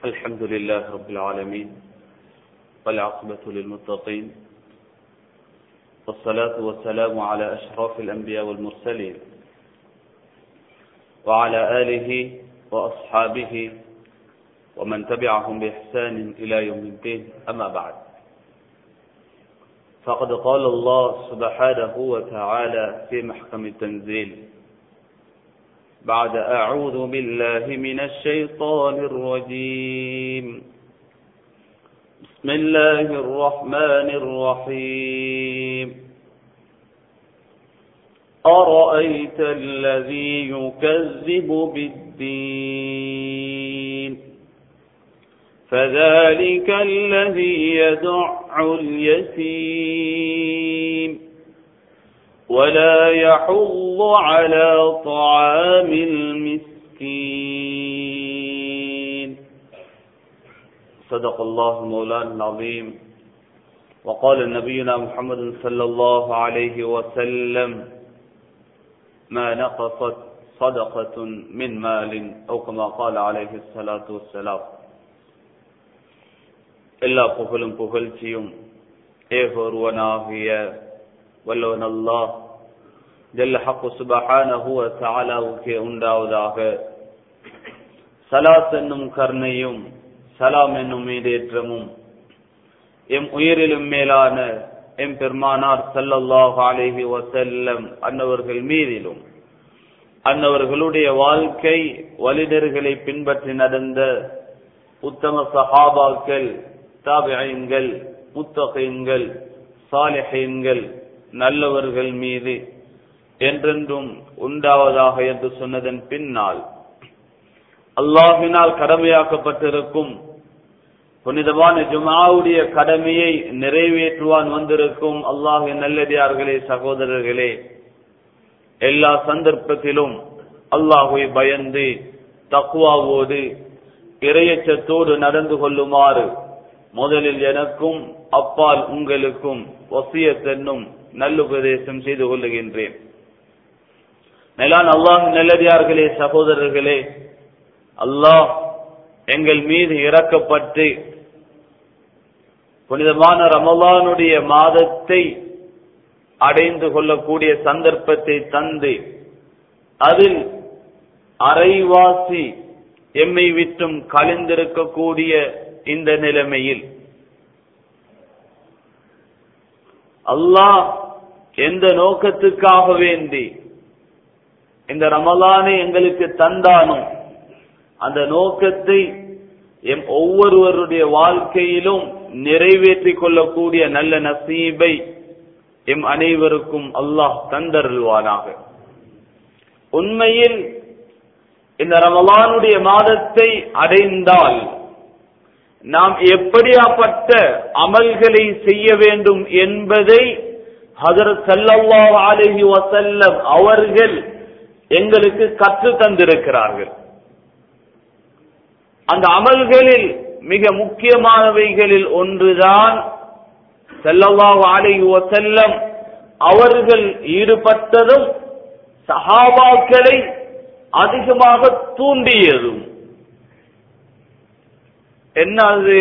الحمد لله رب العالمين والعاقبة للمتقين والصلاة والسلام على أشرف الأنبياء والمرسلين وعلى آله وأصحابه ومن تبعهم بإحسان إلى يوم الدين أما بعد فقد قال الله سبحانه وتعالى في محكم التنزيل بعد أعوذ بالله من الشيطان الرجيم بسم الله الرحمن الرحيم أرأيت الذي يكذب بالدين فذلك الذي يدع اليتيم ولا يحض على طعام المسكين صدق الله مولانا العظيم وقال نبينا محمد صلى الله عليه وسلم ما نقصت صدقة من مال أو كما قال عليه الصلاة والسلام எல்லா புகழும் புகழ்ச்சியும் ஏகொருவனாகிய வல்லவன் அல்லாஹ் ஜல்ல ஹக்கு சுபஹானஹு வ தஆலாவுக்கே உண்டாவதாக சலாத் என்னும் கருணையும் சலாம் என்னும் மீதேற்றமும் எம் உயிரிலும் மேலான எம் பெருமானார் சல்லல்லாஹு அலைஹி வசல்லம் அன்னவர்கள் மீதிலும் அன்னவர்களுடைய வாழ்க்கை வலிதர்களை பின்பற்றி நடந்த உத்தம சஹாபாக்கள் தாபியங்கள் முத்தகைன்கள் சாலிஹீன்கள் நல்லவர்கள் மீது என்றென்றும் உண்டாவதாக என்று சொன்னதன் பின்னால் அல்லாஹினால் கடமையாக்கப்பட்டிருக்கும் புனிதமான ஜுமாவுடைய கடமையை நிறைவேற்றுவான் வந்திருக்கும் அல்லாஹின் நல்லடியார்களே சகோதரர்களே எல்லா சந்தர்ப்பத்திலும் அல்லாஹுவை பயந்து தக்குவாவோடு இரையச்சத்தோடு நடந்து கொள்ளுமாறு முதலில் எனக்கும் அப்பால் உங்களுக்கும் வசியத்தென்னும் நல்லுபதேசம் செய்து கொள்ளுகின்றேன் மேலான் அல்லாஹ் நல்லடியார்களே சகோதரர்களே அல்லாஹ் எங்கள் மீது இறக்கப்பட்டு புனிதமான ரமலானுடைய மாதத்தை அடைந்து கொள்ளக்கூடிய சந்தர்ப்பத்தை தந்து அதில் அரைவாசி எம்மை விட்டும் கழிந்திருக்கக்கூடிய இந்த நிலைமையில் அல்லாஹ் எந்த நோக்கத்துக்காக வேண்டி இந்த ரமலானை எங்களுக்கு தந்தானோ அந்த நோக்கத்தை எம் ஒவ்வொருவருடைய வாழ்க்கையிலும் நிறைவேற்றிக் கொள்ளக்கூடிய நல்ல நசீபை எம் அனைவருக்கும் அல்லாஹ் தந்தருள்வானாக உண்மையில் இந்த ரமலானுடைய மாதத்தை அடைந்தால் நாம் எப்படியாப்பட்ட அமல்களை செய்ய வேண்டும் என்பதை ஹதரத் சல்லல்லாஹு அலைஹி வசல்லம் அவர்கள் எங்களுக்கு கற்று தந்திருக்கிறார்கள் அந்த அமல்களில் மிக முக்கியமானவைகளில் ஒன்றுதான் செல்லல்லாஹு அலைஹி வசல்லம் அவர்கள் ஈடுபட்டதும் சஹாபாக்களை அதிகமாக தூண்டியதும் என்ன அது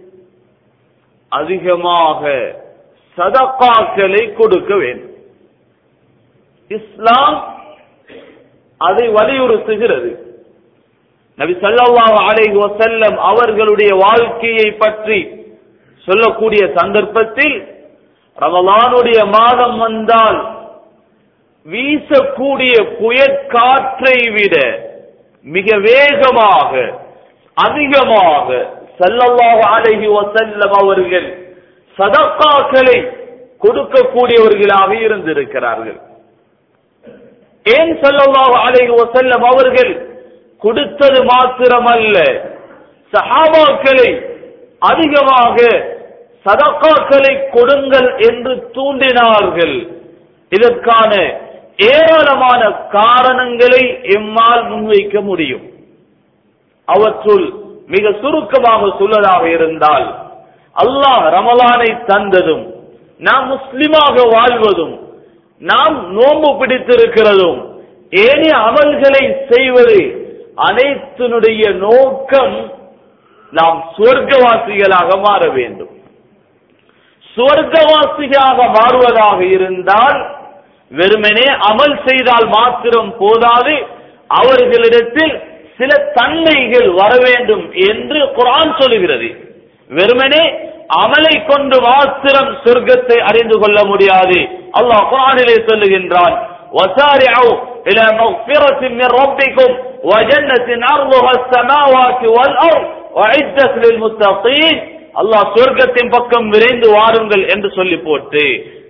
அதிகமாக சதக்காக்களை கொடுக்க வேண்டும் இஸ்லாம் அதை வலியுறுத்துகிறது நபி சல்லாஹ் அலைஹி வசல்லம் அவர்களுடைய வாழ்க்கையை பற்றி சொல்லக்கூடிய சந்தர்ப்பத்தில் ரமலானுடைய மாதம் வந்தால் வீசக்கூடிய புயற்காற்றை விட மிக வேகமாக அதிகமாக சல்லல்லாஹு அலைஹி வசல்லம் அவர்கள் சதக்காக்களை கொடுக்கக்கூடியவர்களாக இருந்திருக்கிறார்கள் ஏன் சல்லல்லாஹு அலைஹி வசல்லம் அவர்கள் கொடுத்தது மாத்திரமல்ல சஹாபாக்களை அதிகமாக சதக்காக்களை கொடுங்கள் என்று தூண்டினார்கள் இதற்கான ஏராளமான காரணங்களை எம்மால் முன்வைக்க முடியும் அவற்றுள் மிக சுருக்கமாக சொல்லதாக இருந்தால் அல்லாஹ் ரமலானை தந்ததும் நாம் முஸ்லிமாக வாழ்வதும் நாம் நோன்பு பிடித்திருக்கிறதும் ஏனைய அமல்களை செய்வது அனைத்தினுடைய நோக்கம் நாம் சுவர்க்கவாசிகளாக மாற வேண்டும் சுவர்க்கவாசியாக மாறுவதாக இருந்தால் வெறுமனே அமல் செய்தால் மாத்திரம் போதாது அவர்களிடத்தில் சில தன்மைகள் வர வேண்டும் என்று குரான் சொல்லுகிறது வெறுமனே அமலை கொண்டு மாத்திரம் சொர்க்கத்தை அறிந்து கொள்ள முடியாது அல்லாஹ் குரானிலே சொல்லுகின்றான் وسارعوا إلى مغفرة من ربكم وجنة عرضها السماوات والأرض وعدت للمتقين அல்லாஹ் சொர்க்கத்தின் பக்கம் விரைந்து வாருங்கள் என்று சொல்லி போட்டு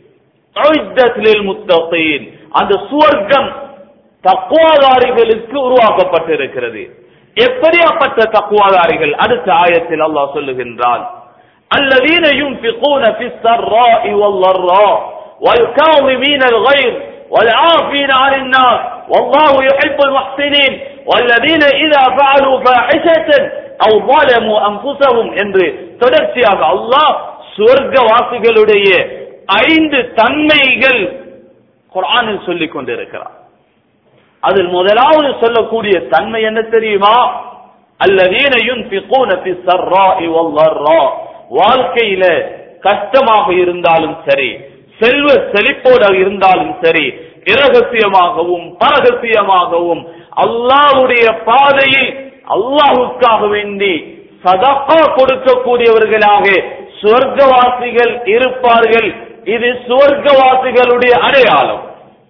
உஇத்தத் லில்முத்தகீன் அந்த சுவர்க்கம் தக்குவாதாரிகளுக்கு உருவாக்கப்பட்டிருக்கிறது எப்படியாப்பட்ட தக்குவாதாரிகள் அடுத்த ஆயத்தில் அல்லாஹ் சொல்லுகின்றான் الذين ينفقون في السراء والضراء والكاظمين الغيظ والعافين عن الناس والله يحب المحسنين والذين إذا فعلوا فاحشة أو ظلموا أنفسهم என்று தொடர்ச்சியாக அல்லாஹ் சுவர்க்கவாசிகளுடைய ஐந்து தன்மைகள் குரானில் சொல்லிக் கொண்டிருக்கிறார் அதில் முதலாவது சொல்லக்கூடிய தன்மை என்ன தெரியுமா அல்லதீன யுன்ஃபிகூன ஃபி ஸர்ராஇ வல்லர்ரா வாழ்க்கையில கஷ்டமாக இருந்தாலும் சரி செல்வ செழிப்போட இருந்தாலும் சரி இரகசியமாகவும் பரகசியமாகவும் அல்லாஹ்வுடைய பாதையில் அல்லாஹுக்காக வேண்டி சதகா கொடுக்கக்கூடியவர்களாக சுவர்க்கவாசிகள் இருப்பார்கள் இது சுவர்க்கவாசிகளுடைய அடையாளம்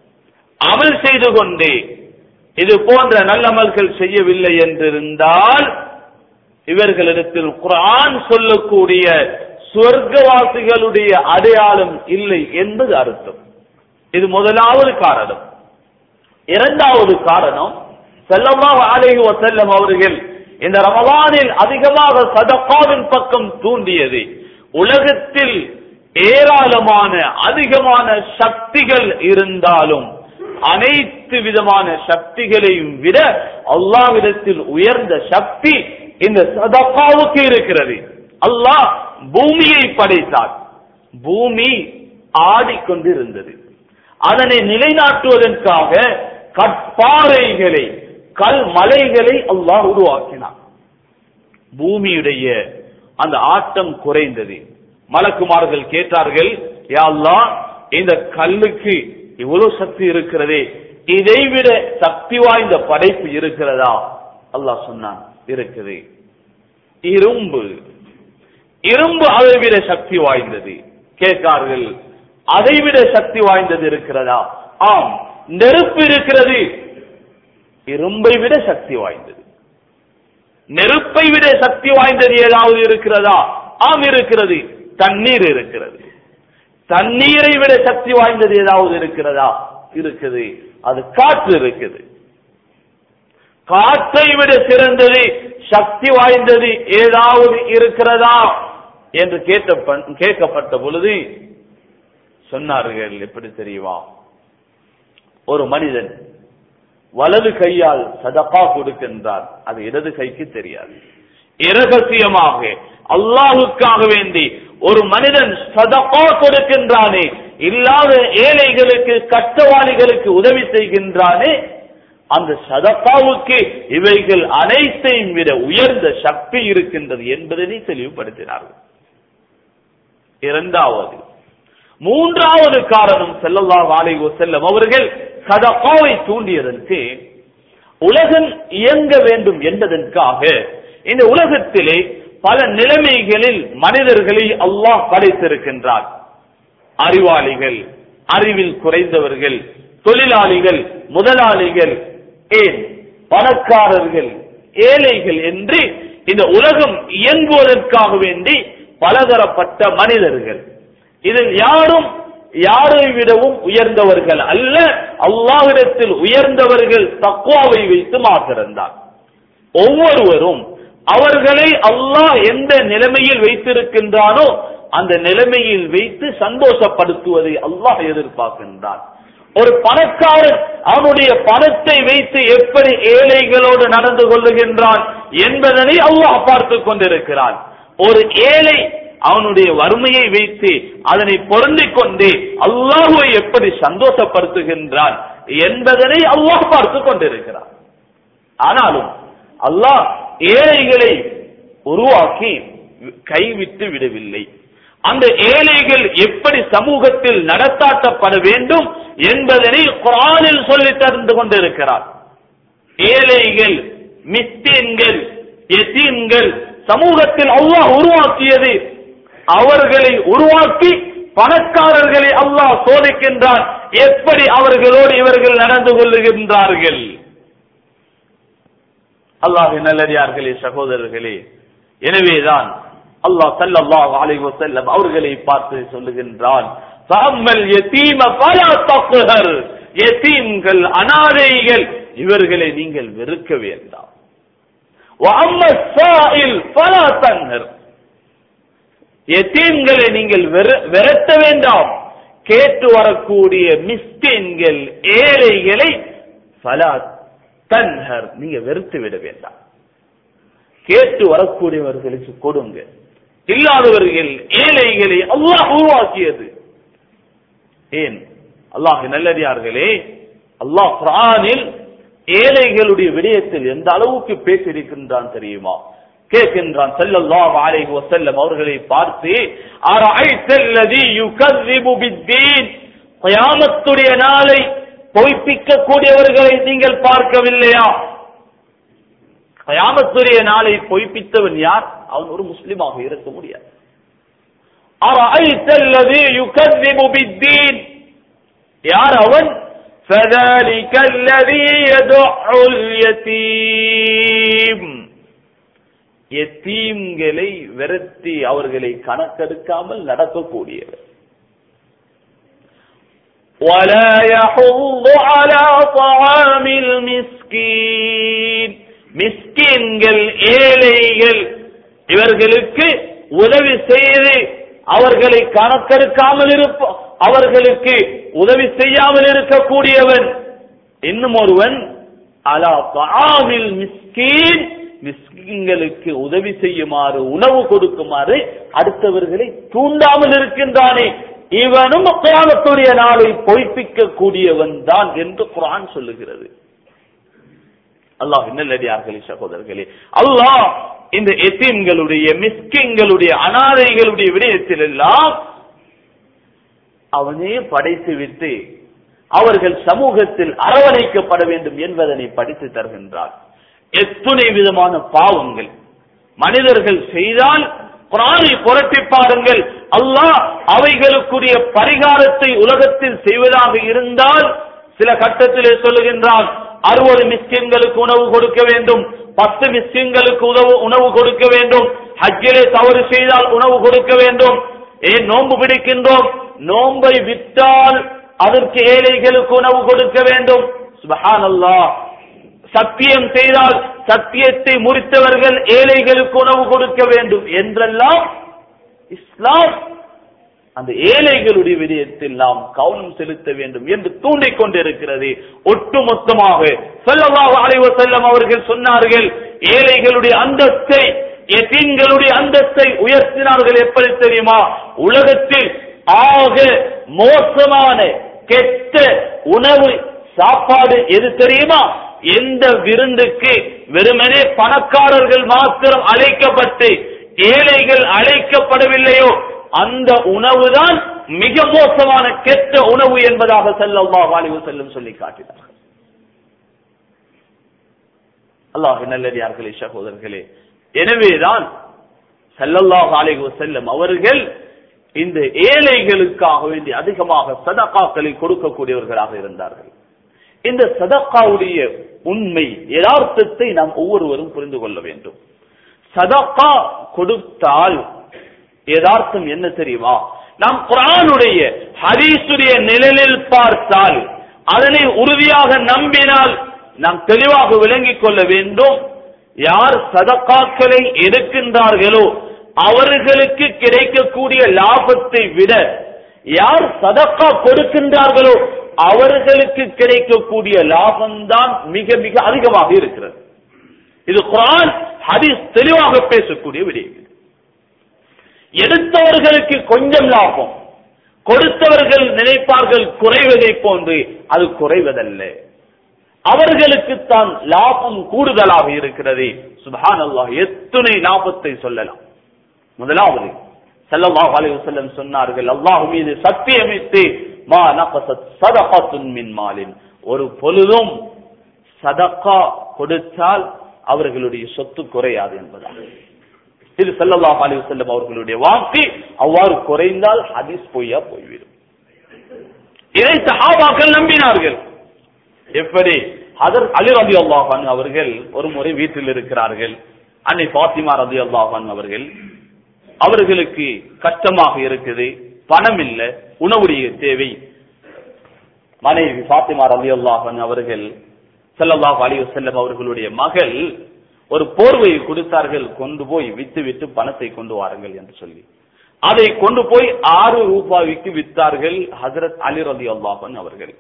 அமல் செய்து கொண்டே இது போன்ற நல்லமல்கள் செய்யவில்லை என்றிருந்தால் இவர்களிடத்தில் குரான் சொல்லக்கூடிய சுவர்க்கவாசிகளுடைய அடையாளம் இல்லை என்பது அர்த்தம் இது முதலாவது காரணம் இரண்டாவது காரணம் செல்லமாக அலைஹி வசல்லம் அவர்கள் இந்த ரமலானில் அதிகமாக சதகாவின் பக்கம் தூண்டியது உலகத்தில் ஏராளமான அதிகமான சக்திகள் இருந்தாலும் அனைத்து விதமான சக்திகளையும் விட அல்லாவிடத்தில் உயர்ந்த சக்தி இந்த சதகாவுக்கு இருக்கிறது அல்லாஹ் பூமியை படைத்தார் பூமி ஆடிக்கொண்டிருந்தது அதனை நிலைநாட்டுவதற்காக கற்பாறைகளை கல் மலைகளை அல்லாஹ் உருவாக்கினார் பூமியுடைய அந்த ஆட்டம் குறைந்தது மலக்குமார்கள் கேட்டார்கள் யா அல்லாஹ் இந்த கல்லுக்கு இவ்வளவு சக்தி இருக்கிறதே இதைவிட சக்தி வாய்ந்த படைப்பு இருக்கிறதா அல்லாஹ் சொன்னான் இருக்குது இரும்பு இரும்பு அதை விட சக்தி வாய்ந்தது கேட்கார்கள் அதை விட சக்தி வாய்ந்தது இருக்கிறதா ஆம் நெருப்பு இருக்கிறது இரும்பை விட சக்தி வாய்ந்தது நெருப்பை விட சக்தி வாய்ந்தது ஏதாவது இருக்கிறதா ஆம் இருக்கிறது தண்ணீர் இருக்கிறது தண்ணீரை விட சக்தி வாய்ந்தது ஏதாவது இருக்கிறதா இருக்குது அது காற்று இருக்குது காற்றை விட சிறந்தது சக்தி வாய்ந்தது ஏதாவது இருக்கிறதா என்று கேட்ட கேட்கப்பட்ட பொழுது சொன்னார்கள் எப்படி தெரியுமா ஒரு மனிதன் வலது கையால் சதப்பா கொடுக்கின்றார் அது இடது கைக்கு தெரியாது இரகசியமாக அல்லாஹுக்காக வேண்டி ஒரு மனிதன் சதப்பா கொடுக்கின்றானே இல்லாத ஏழைகளுக்கு கட்டவாளிகளுக்கு உதவி செய்கின்றானே அந்த சதப்பாவுக்கு இவைகள் அனைத்தையும் விட உயர்ந்த சக்தி இருக்கின்றது என்பதனை தெளிவுபடுத்தினார்கள் இரண்டாவது மூன்றாவது காரணம் செல்லல்லா வாலை செல்லம் அவர்கள் சதப்பாவை தூண்டியதற்கு உலகம் இயங்க வேண்டும் என்பதற்காக இந்த உலகத்திலே பல நிலைமைகளில் மனிதர்களை அல்லாஹ் படைத்திருக்கின்றார் அறிவாளிகள் அறிவில் குறைந்தவர்கள் தொழிலாளிகள் முதலாளிகள் ஏன் பணக்காரர்கள் ஏழைகள் என்று இந்த உலகம் இயங்குவதற்காக வேண்டி பலதரப்பட்ட மனிதர்கள் இதில் யாரும் யாரை விடவும் உயர்ந்தவர்கள் அல்ல அல்லாஹிடத்தில் உயர்ந்தவர்கள் தக்குவாவை வைத்து மாத்திருந்தார் ஒவ்வொருவரும் அவர்களை அல்லாஹ் எந்த நிலைமையில் வைத்திருக்கின்றானோ அந்த நிலைமையில் வைத்து சந்தோஷப்படுத்துவதை அல்லாஹ் எதிர்பார்க்கின்றான் ஒரு பணக்காரன் அவனுடைய பணத்தை வைத்து எப்படி ஏழைகளோடு நடந்து கொள்ளுகின்றான் என்பதனை அல்லாஹ் பார்த்து கொண்டிருக்கிறான் ஒரு ஏழை அவனுடைய வறுமையை வைத்து அதனை பொருந்திக் கொண்டு அல்லாஹுவை எப்படி சந்தோஷப்படுத்துகின்றான் என்பதனை அல்லாஹ் பார்த்து கொண்டிருக்கிறான் ஆனாலும் அல்லாஹ் ஏழைகளை உருவாக்கி கைவிட்டு விடவில்லை அந்த ஏழைகள் எப்படி சமூகத்தில் நடத்தாட்டப்பட வேண்டும் என்பதனை குரானில் சொல்லி தந்து கொண்டிருக்கிறார் ஏழைகள் மிஸ்தீன்கள் எத்தீன்கள் சமூகத்தில் அல்லாஹ் உருவாக்கியது அவர்களை உருவாக்கி பணக்காரர்களை அல்லாஹ் சோதிக்கின்றான் எப்படி அவர்களோடு இவர்கள் நடந்து கொள்ளுகின்றார்கள் அல்லாஹ் நல்லடியார்களே சகோதரர்களே எனவேதான் அல்லாஹ் ஸல்லல்லாஹு அலைஹி வஸல்லம் அவர்களை பார்த்து சொல்லுகின்றான் ஃபஅம்மல் யதீம ஃபலா தக்ஹர் யதீம்கள் அனாதைகள் இவர்களை நீங்கள் வெறுக்க வேண்டாம் வஅம்ம ஸாயில் ஃபலா தன்ஹர் யதீம்களை நீங்கள் வெறு- விரட்ட வேண்டாம் கேட்டு வரக்கூடிய மிஸ்கின்கள் ஏழைகளை ஃபலா தன்ஹர் நீங்க வெறுத்து விட வேண்டாம் கேட்டு வரக்கூடியவர்களுக்கு கொடுங்க இல்லாதவர்கள் ஏழைகளை அல்லாஹ் உருவாக்கியது ஏன் அல்லாஹ் நல்லடியார்களே அல்லாஹ் குர்ஆனில் ஏழைகளுடைய விடயத்தில் எந்த அளவுக்கு பேசியிருக்கின்றான் தெரியுமா கேட்கின்றான் ஸல்லல்லாஹு அலைஹி வஸல்லம் அவர்களை பார்த்து அரஐத்தல்லதி யுகذிபு பித்தீன் கியாமத்துடைய நாளை பொய்ப்பிக்க கூடியவர்களை நீங்கள் பார்க்கவில்லையா கயாமத்துடைய நாளை பொய்ப்பித்தவன் யார் அவன் ஒரு முஸ்லிமாக இருக்க முடியாது أرأيت الذي يكذب بالدين யார் அவன் فذلك الذي يدع اليتيم எத்தீம்களை விரட்டி அவர்களை கணக்கெடுக்காமல் நடக்கக்கூடியவர் ولا يحض على طعام المسكين மிஸ்கின்கள் ஏழைகள் இவர்களுக்கு உதவி செய்து அவர்களை கணக்கெடுக்காமல் இருப்ப அவர்களுக்கு உதவி செய்யாமல் இருக்கக்கூடியவன் இன்னும் ஒருவன் அலா தாமில் மிஸ்கீன் மிஸ்கின்களுக்கு உதவி செய்யுமாறு உணவு கொடுக்குமாறு அடுத்தவர்களை தூண்டாமல் இருக்கின்றானே இவனும் கியாமத்துடைய நாளை பொய்ப்பிக்க கூடியவன் தான் என்று குர்ஆன் சொல்லுகிறது அல்லாஹ் நல்லடியார்களே சகோதரர்களே அல்லாஹ் இந்த எத்தீம்களுடைய மிஸ்கின்களுடைய அனாதைகளுடைய விடயத்தில் எல்லாம் அவனே படைத்து விட்டு அவர்கள் சமூகத்தில் அரவணைக்கப்பட வேண்டும் என்பதனை படித்து தருகின்றார் எத்துணை விதமான பாவங்கள் மனிதர்கள் செய்தால் குரானை புரட்டி பாருங்கள் அல்லாஹ் அவைகளுக்குரிய பரிகாரத்தை உலகத்தில் செய்வதாக இருந்தால் சில கட்டத்திலே சொல்லுகின்றான் அறுபது மிஸ்கின்களுக்கு உணவு கொடுக்க வேண்டும் பத்து மிஸ்கின்களுக்கு உணவு உணவு கொடுக்க வேண்டும் ஹஜ்ஜிலே தவறு செய்தால் உணவு கொடுக்க வேண்டும் ஏன் நோன்பு பிடிக்கின்றோம் நோன்பை விட்டால் அதற்கு ஏழைகளுக்கு உணவு கொடுக்க வேண்டும் சுபஹானல்லாஹ் சத்தியம் செய்தால் சத்தியத்தை முறித்தவர்கள் ஏழைகளுக்கு உணவு கொடுக்க வேண்டும் என்றெல்லாம் இஸ்லாம் அந்த ஏழைகளுடைய விடயத்தில் நாம் கவனம் செலுத்த வேண்டும் என்று தூண்டிக் கொண்டிருக்கிறது ஒட்டுமொத்தமாக ஸல்லல்லாஹு அலைஹி வஸல்லம் அவர்கள் சொன்னார்கள் ஏழைகளுடைய அந்தஸ்தை எத்தீன்களுடைய அந்தஸ்தை உயர்த்தினார்கள் எப்படி தெரியுமா உலகத்தில் ஆக மோசமான கெட்ட உணவு சாப்பாடு எது தெரியுமா எந்த விருந்துக்கு வெறுமனே பணக்காரர்கள் மாத்திரம் அழைக்கப்பட்டு ஏழைகள் அழைக்கப்படவில்லையோ அந்த உணவுதான் மிக மோசமான கெட்ட உணவு என்பதாக ஸல்லல்லாஹு அலைஹி வஸல்லம் சொல்லி காட்டினார்கள் அல்லாஹ் நல்லடியார்களே சகோதரர்களே எனவேதான் ஸல்லல்லாஹு அலைஹி வஸல்லம் அவர்கள் இந்த ஏழைகளுக்காக வேண்டி அதிகமாக சதகாக்களை கொடுக்கக்கூடியவர்களாக இருந்தார்கள் இந்த சதக்காவுடைய உண்மை யதார்த்தத்தை நாம் ஒவ்வொருவரும் புரிந்து கொள்ள வேண்டும் சதக்கா கொடுத்தால் யதார்த்தம் என்ன தெரியுமா நாம் குரானுடைய ஹதீசுடைய நிழலில் பார்த்தால் அதனை உறுதியாக நம்பினால் நாம் தெளிவாக விளங்கிக் கொள்ள வேண்டும் யார் சதக்காக்களை எடுக்கின்றார்களோ அவர்களுக்கு கிடைக்கக்கூடிய லாபத்தை விட யார் சதக்கா கொடுக்கின்றார்களோ அவர்களுக்கு கிடைக்கக்கூடிய லாபம்தான் மிக மிக அதிகமாக இருக்கிறது இது குரான் ஹதீஸ் தெளிவாக பேசக்கூடிய விடயம் இது. எடுத்தவர்களுக்கு கொஞ்சம் லாபம் கொடுத்தவர்கள் நினைப்பார்கள் குறைவதை போன்று அது குறைவதல்ல அவர்களுக்கு தான் லாபம் கூடுதலாக இருக்கிறது சுபஹான் அல்லாஹ் எத்தனை லாபத்தை சொல்லலாம் முதலாவது ஸல்லல்லாஹு அலைஹி வஸல்லம் சொன்னார்கள் அல்லாஹ் மீது சத்தியமிட்டு மா நகசத் சதகத்துன் மின் மாலின் ஒரு பொழுதும் சதக்கா கொடுத்தால் அவர்களுடைய சொத்து குறையாது என்பதாக இது ஸல்லல்லாஹு அலைஹி வஸல்லம் அவர்களுடைய வாக்கு அவ்வாறு குறைந்தால் ஹதீஸ் பொய்யா போய்விடும் இதை சஹாபாக்கள் நம்பினார்கள் எப்படி அதர் அலி ரதி அல்லாஹான் அவர்கள் ஒரு முறை வீட்டில் இருக்கிறார்கள் அன்னை பாத்திமா ரதி அல்லாஹான் அவர்கள் அவர்களுக்கு கஷ்டமாக இருக்குது பணம் இல்ல உணவுடைய தேவை மனைவி பாத்திமா ரதி அல்லாஹான் அவர்கள் ஸல்லல்லாஹு அலைஹி வஸல்லம் அவர்களுடைய மகள் ஒரு போர்வையை கொடுத்தார்கள் கொண்டு போய் வித்து விட்டு பணத்தை கொண்டு வாருங்கள் என்று சொல்லி அதை கொண்டு போய் ஆறு ரூபாய்க்கு வித்தார்கள் ஹஜரத் அலி ரதி அல்லாஹன் அவர்கள்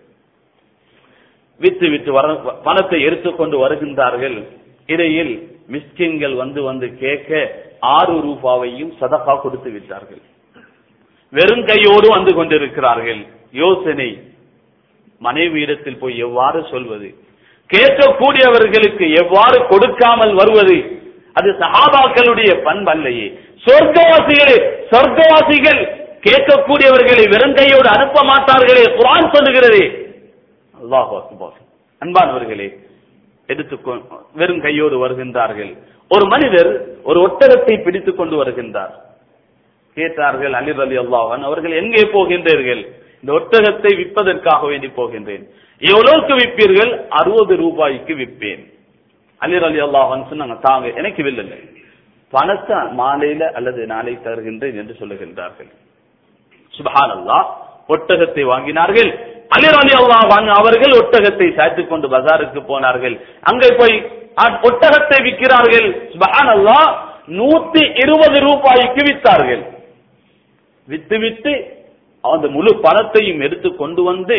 வித்து விட்டு வர பணத்தை எடுத்துக்கொண்டு வருகின்றார்கள் இடையில் மிஸ்கின்கள் வந்து வந்து கேட்க ஆறு ரூபாவையும் சதகா கொடுத்து விட்டார்கள் வெறும் கையோடு வந்து கொண்டிருக்கிறார்கள் யோசனை மனைவியிடத்தில் போய் எவ்வாறு சொல்வது கேட்கக்கூடியவர்களுக்கு எவ்வாறு கொடுக்காமல் வருவது அது சஹாபாக்களுடைய பண்பல்லையே சொர்க்கவாசிகளே சொர்க்கவாசிகள் கேட்கக்கூடியவர்களை வெறுங்கையோடு அனுப்ப மாட்டார்களே குரான் சொல்லுகிறதே அல்லாஹ் அக்பர் அன்பானவர்களே எடுத்து வெறும் கையோடு வருகின்றார்கள் ஒரு மனிதர் ஒரு ஒட்டகத்தை பிடித்துக் கொண்டு வருகின்றார் கேட்டார்கள் அலிர் அலி அல்லாஹன் அவர்கள் எங்கே போகின்றீர்கள் இந்த ஒட்டகத்தை விற்பதற்காக வேண்டி போகின்றேன் எவ்வளவுக்கு விற்பீர்கள் அறுபது ரூபாய்க்கு விற்பேன் அலிர் அலி அல்லாஹன் சொன்னாங்க தாங்க எனக்கு வில்லை பணத்தை மாலையில அல்லது நாளை தருகின்றேன் என்று சொல்லுகின்றார்கள் சுபஹான் அல்லாஹ் ஒட்டகத்தை வாங்கினார்கள் அலிர் அலி அல்லாஹ் அவர்கள் ஒட்டகத்தை சாய்த்துக் கொண்டு பஜாருக்கு போனார்கள் அங்கே போய் ஒட்டகத்தை விற்கிறார்கள் சுபஹான் அல்லாஹ் நூத்தி இருபது ரூபாய்க்கு வித்தார்கள் வித்து விட்டு அந்த முழு பணத்தையும் எடுத்து கொண்டு வந்து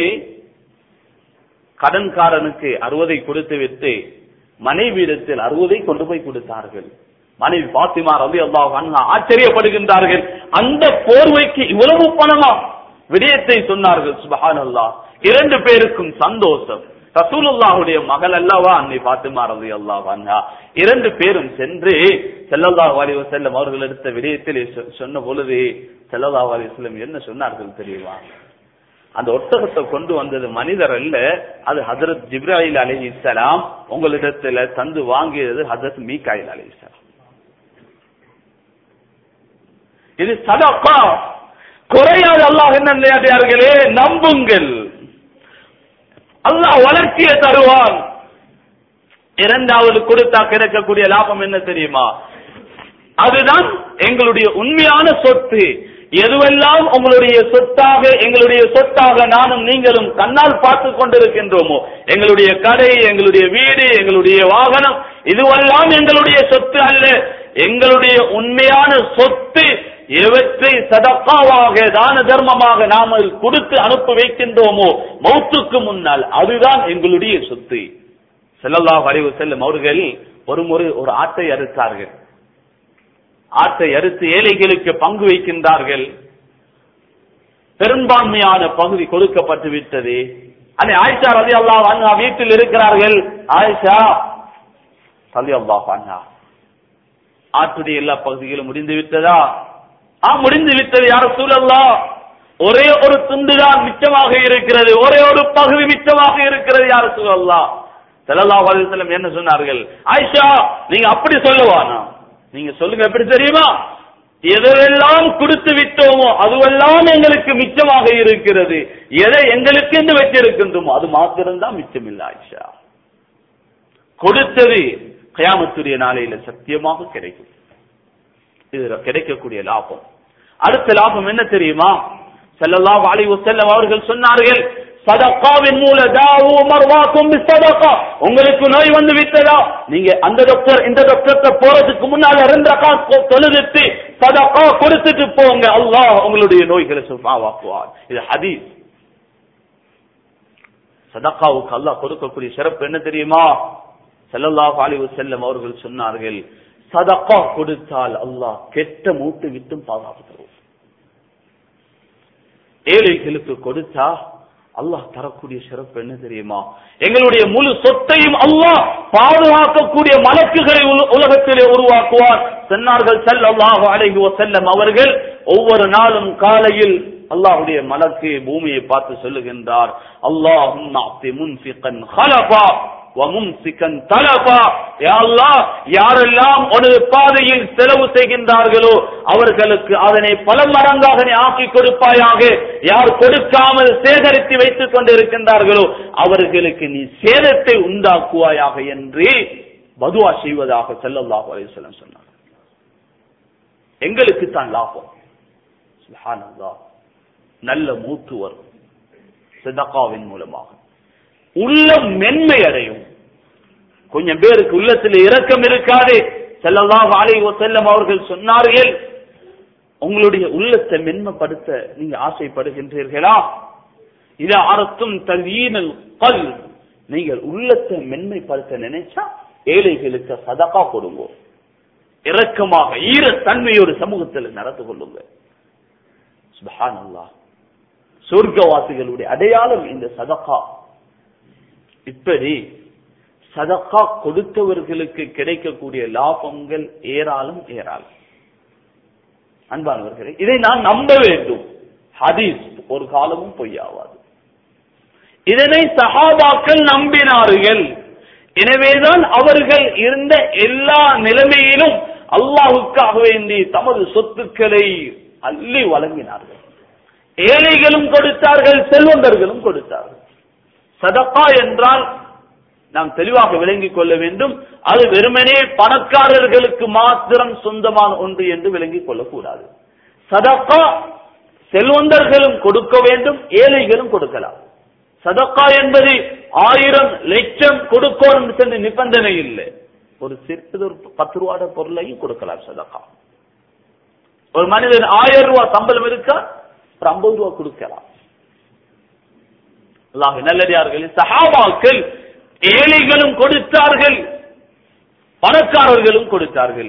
கடன்காரனுக்கு அறுபதை கொடுத்து விட்டு மனைவியிடத்தில் அறுபதை கொண்டு போய் கொடுத்தார்கள் மனைவி பாத்திமா ரவி அல்லாஹ் ஆச்சரியப்படுகின்றார்கள் அந்த போர்வைக்கு இவ்வளவு பணமா விடயத்தை சொன்னார்கள் சுபஹான் அல்லாஹ் இரண்டு பேருக்கும் சந்தோஷம் ரசூலுல்லாஹுடைய மகள் அல்லவா அன்னை பாத்திமா ரவி அல்லாஹ் இரண்டு பேரும் சென்று செல்லல்லாஹு அலி வசல்லம் அவர்கள் எடுத்த விடயத்தில் சொன்ன பொழுது செல்லல்லாஹு அலி வசல்லம் என்ன சொன்னார்கள் தெரியுமா அந்த ஒட்டகத்தை கொண்டு வந்தது மனிதர் அல்ல அது ஹசரத் ஜிப்ராஹில் அலி இஸ்லாம் உங்களிடத்துல தந்து வாங்கியது ஹசரத் மீகாயில் அலி இஸ்லாம் இது சதக்கா குறையாது அல்லாஹ் என்ன நிலையாடியார்களே நம்புங்கள் அல்லாஹ் வளர்ச்சியை தருவான் இரண்டாவது கொடுத்தா கிடைக்கக்கூடிய லாபம் என்ன தெரியுமா அதுதான் எங்களுடைய உண்மையான சொத்து எதுவெல்லாம் உங்களுடைய சொத்தாக எங்களுடைய சொத்தாக நானும் நீங்களும் கண்ணால் பார்த்து கொண்டிருக்கின்றோமோ எங்களுடைய கடை எங்களுடைய வீடு எங்களுடைய வாகனம் இதுவெல்லாம் எங்களுடைய சொத்து அல்ல எங்களுடைய உண்மையான சொத்து எவற்றை சதக்காவாக தான தர்மமாக நாம கொடுத்து அனுப்பி வைக்கின்றோமோ மௌத்துக்கு முன்னால் அதுதான் எங்களுடைய சொத்து செல்லல்லாஹ் அறிவு செல்லும் அவர்கள் ஒரு முறை ஒரு ஆட்டை அறுத்தார்கள் ஆட்டை அறுத்து ஏழைகளுக்கு பங்கு வைக்கின்றார்கள் பெரும்பான்மையான பகுதி கொடுக்கப்பட்டு விட்டது அன்னை ஆயிஷா ரதி அல்லாஹ் அண்ணா வீட்டில் இருக்கிறார்கள் ஆயிஷா ரதி அல்லாஹ் அண்ணா ஆற்றுடைய எல்லா பகுதிகளும் முடிந்து விட்டதா ஆ முடிந்து விட்டது யார சூழல்லா ஒரே ஒரு துண்டுதான் மிச்சமாக இருக்கிறது ஒரே ஒரு பகுதி மிச்சமாக இருக்கிறது யார சூழல்லா செல்லல்லா அலிசல்லம் என்ன சொன்னார்கள் ஆயிஷா நீங்க அப்படி சொல்லவானா நீங்க சொல்லுங்க எப்படி தெரியுமா எதெல்லாம் கொடுத்து விட்டோமோ அதுவெல்லாம் எங்களுக்கு மிச்சமாக இருக்கிறது எதை எங்களுக்கு என்று வச்சிருக்கின்றோமோ அது மாத்திரம்தான் மிச்சம் இல்லை ஆயிஷா கொடுத்தது கயாமத்துடைய நாளையில சத்தியமாக கிடைக்கும் இது கிடைக்கக்கூடிய லாபம் அடுத்த லாபம் என்ன தெரியுமா செல்லல்லாஹு அலைஹி வஸல்லம் அவர்கள் சொன்னார்கள் சதக்காவின் மூல தாவு மர்வாக்கும் சதக்கா உங்களுக்கு நோய் வந்து விட்டதா நீங்க அந்த டாக்டர் இந்த டாக்டர் போறதுக்கு முன்னால ரெண்டு ரக்கா தொழுதுட்டு சதக்கா கொடுத்துட்டு போங்க அல்லாஹ் உங்களுடைய நோய்களை சுஃபாவாக்குவார் இது ஹதீஸ் சதக்காவுக்கு அல்லாஹ் கொடுக்கக்கூடிய சிறப்பு என்ன தெரியுமா செல்லல்லாஹு அலைஹி வஸல்லம் அவர்கள் சொன்னார்கள் சதக்கா கொடுத்தால் அல்லாஹ் கெட்ட மூட்டு விட்டும் பாதுகாப்பு தருவோம் ஏழைகளுக்கு கொடுத்தா அல்லாஹ் தரக்கூடிய சிறப்பு என்ன தெரியுமா எங்களுடைய முழு சொத்தையும் அல்லாஹ் பாதுகாக்கக்கூடிய மலக்குகளை உல- உலகத்திலே உருவாக்குவார் சொன்னார்கள் ஸல்லல்லாஹு அலைஹி வஸல்லம் அவர்கள் ஒவ்வொரு நாளும் காலையில் அல்லாஹ்வுடைய மலக்கு பூமியை பார்த்து சொல்லுகின்றார் அல்லாஹும்ம அத்தி முன்ஃபிகன் ஹலஃபா வமும்சிகன் தலபா யா அல்லாஹ் யாரெல்லாம் உனது பாதையில் செலவு செய்கின்றார்களோ அவர்களுக்கு அதனை பல மடங்காக நீ ஆக்கி கொடுப்பாயாக யார் கொடுக்காமல் சேகரித்து வைத்துக் கொண்டிருக்கின்றார்களோ அவர்களுக்கு நீ சேதத்தை உண்டாக்குவாயாக என்று பதுவா செய்வதாக ஸல்லல்லாஹு அலைஹி வஸல்லம் சொன்னார் எங்களுக்கு தான் லாபம் சுப்ஹானல்லாஹ் நல்ல மூத்து வரும் சதகாவின் மூலமாக உள்ளம் மென்மை அடையும் கொஞ்சம் பேருக்கு உள்ளத்தில் இரக்கம் இருக்காது செல்லல்லாஹு அலைஹி வஸல்லம் அவர்கள் சொன்னார்கள் உங்களுடைய உள்ளத்தை மென்மைப்படுத்த நீங்க ஆசைப்படுகின்றீர்களா இத அர்த்தம் தல்வீனல் கல் நீங்கள் உள்ளத்தை மென்மைப்படுத்த நினைச்சா ஏழைகளுக்கு சதகா கொடுங்க இரக்கமாக ஈரத்தன்மையோடு சமூகத்தில் நடந்து கொள்ளுங்க சுபஹானல்லாஹ் சொர்க்கவாசிகளுடைய அடையாளம் இந்த சதகா இப்படி சதகா கொடுத்தவர்களுக்கு கிடைக்கக்கூடிய லாபங்கள் ஏராளம் ஏராளம் அன்பானவர்களே இதை நான் நம்ப வேண்டும் ஹதீஸ் ஒரு காலமும் பொய்யாவாது இதனை சஹாபாக்கள் நம்பினார்கள் எனவேதான் அவர்கள் இருந்த எல்லா நிலைமையிலும் அல்லாஹுக்காக வேண்டி தமது சொத்துக்களை அள்ளி வழங்கினார்கள் ஏழைகளும் கொடுத்தார்கள் செல்வந்தர்களும் கொடுத்தார்கள் சதக்கா என்றால் நாம் தெளிவாக விளங்கிக் கொள்ள வேண்டும் அது வெறுமனே பணக்காரர்களுக்கு மாத்திரம் சொந்தமான ஒன்று என்று விளங்கிக் கொள்ளக்கூடாது சதக்கா செல்வந்தர்களும் கொடுக்க வேண்டும் ஏழைகளும் கொடுக்கலாம் சதக்கா என்பது ஆயிரம் லட்சம் கொடுக்கணும் என்று நிபந்தனை இல்லை ஒரு சிறிது ஒரு பத்து ரூபாட பொருளையும் கொடுக்கலாம் சதக்கா ஒரு மனிதன் ஆயிரம் ரூபாய் சம்பளம் இருக்கா ஒரு ஐம்பது ரூபாய் கொடுக்கலாம் அல்லாஹ் நல்லடியார்கள் சஹாபாக்கள் ஏழைகளும் கொடுத்தார்கள் பணக்காரர்களும் கொடுத்தார்கள்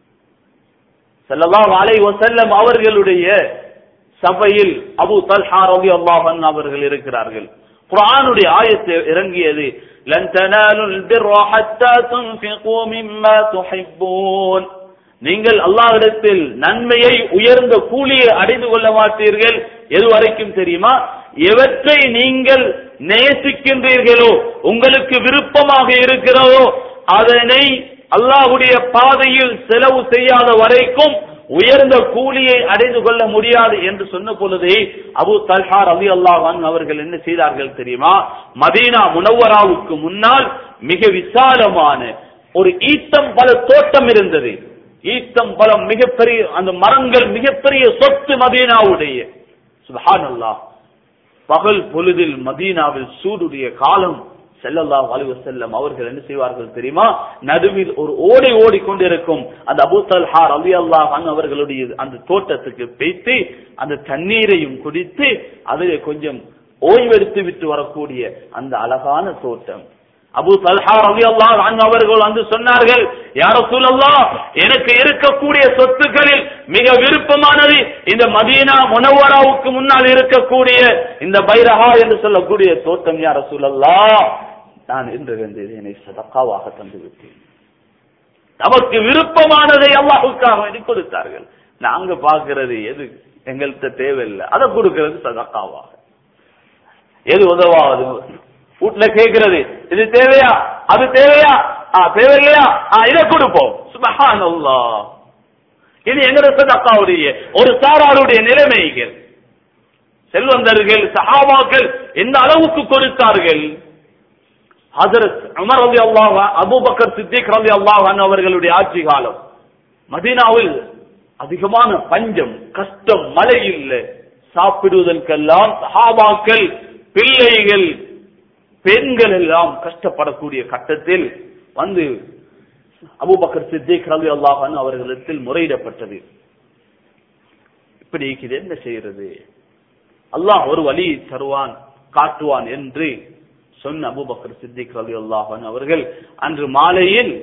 ஸல்லல்லாஹு அலைஹி வஸல்லம் அவர்களுடைய சபையில் அபூ தல்ஹா ரலியல்லாஹு அன்ஹு அவர்கள் இருக்கிறார்கள் குர்ஆனுடைய ஆயத்து இறங்கியது லன் தனாலுல் பிர்ர ஹத்தா துன்ஃபிகு மிம்மா துஹிப்பூன் நீங்கள் அல்லாஹ்விடத்தில் நன்மையை உயர்ந்த கூலியை அடைந்து கொள்ள மாட்டீர்கள் எது வரைக்கும் தெரியுமா எவற்றை நீங்கள் நேசிக்கின்றீர்களோ உங்களுக்கு விருப்பமாக இருக்கிறதோ அதனை அல்லாஹ்வுடைய பாதையில் செலவு செய்யாத வரைக்கும் உயர்ந்த கூலியை அடைந்து கொள்ள முடியாது என்று சொன்ன பொழுது அபு தல்ஹா ரவி அல்லாஹான் அவர்கள் என்ன செய்தார்கள் தெரியுமா மதீனா முனவராவுக்கு முன்னால் மிக விசாலமான ஒரு ஈத்தம் பல தோட்டம் இருந்தது ஈத்தம் பழம் மிகப்பெரிய அந்த மரங்கள் மிகப்பெரிய சொத்து மதீனாவுடைய சுபஹானல்லாஹ் பகல் பொழுதில் மதீனாவில் சூடுடைய காலம் ஸல்லல்லாஹு அலைஹி வஸல்லம் அவர்கள் என்ன செய்வார்கள் தெரியுமா நடுவில் ஒரு ஓடை ஓடிக்கொண்டிருக்கும் அந்த அபூ தல்ஹா ரலியல்லாஹு அன்ஹு அவர்களுடைய அந்த தோட்டத்துக்கு பேய்த்து அந்த தண்ணீரையும் குடித்து அதிலே கொஞ்சம் ஓய்வெடுத்து விட்டு வரக்கூடிய அந்த அழகான தோட்டம் அபு தல்ஹா ரலியல்லாஹு அன்ஹு அவர்கள் வந்து சொன்னார்கள் யா ரசூலல்லாஹ் எனக்கு இருக்கக்கூடிய சொத்துக்களில் மிக விருப்பமானது இந்த மதீனா முனவராவுக்கு முன்னால் இருக்கக்கூடிய இந்த பைரஹா என்று சொல்லக்கூடிய தோட்டம் யா ரசூலல்லாஹ் நான் இன்று வந்து இதனை சதக்காவாக தந்து விட்டேன் நமக்கு விருப்பமானதை அல்லாஹுக்காக வேண்டி கொடுத்தார்கள் நாங்க பார்க்கிறது எது எங்கள்கிட்ட தேவையில்லை அதை கொடுக்கிறது சதக்காவாக எது உதவாது வீட்டுல கேட்கிறது இது தேவையா அது தேவையா ஆ தேவையில்லையா ஆ இதை கொடுப்போம் சுபஹானல்லாஹ் இது எங்கட சதக்காவுடைய ஒரு சாராருடைய நிலைமைகள் செல்வந்தர்கள் சஹாபாக்கள் எந்த அளவுக்கு கொடுத்தார்கள் ஹஜரத் உமர் ரலி அல்லாஹ் அபூபக்கர் சித்திக் ரலி அல்லாஹ் அவர்களுடைய ஆட்சி காலம் மதீனாவில் அதிகமான பஞ்சம் கஷ்டம் மழை இல்லை சாப்பிடுவதற்கெல்லாம் சஹாபாக்கள் பிள்ளைகள் பெண்கள் எல்லாம் கஷ்டப்படக்கூடிய கட்டத்தில் வந்து அபூபக்கர் சித்திக் ரலி அல்லாஹ் அவர்களிடத்தில் முறையிடப்பட்டது இப்படி இது என்ன செய்யறது அல்லாஹ் ஒரு வழி தருவான் காட்டுவான் என்று சொன்ன அபூபக்கர் சித்திக் ரலி அல்லாஹன் அவர்கள் அன்று மாலையில்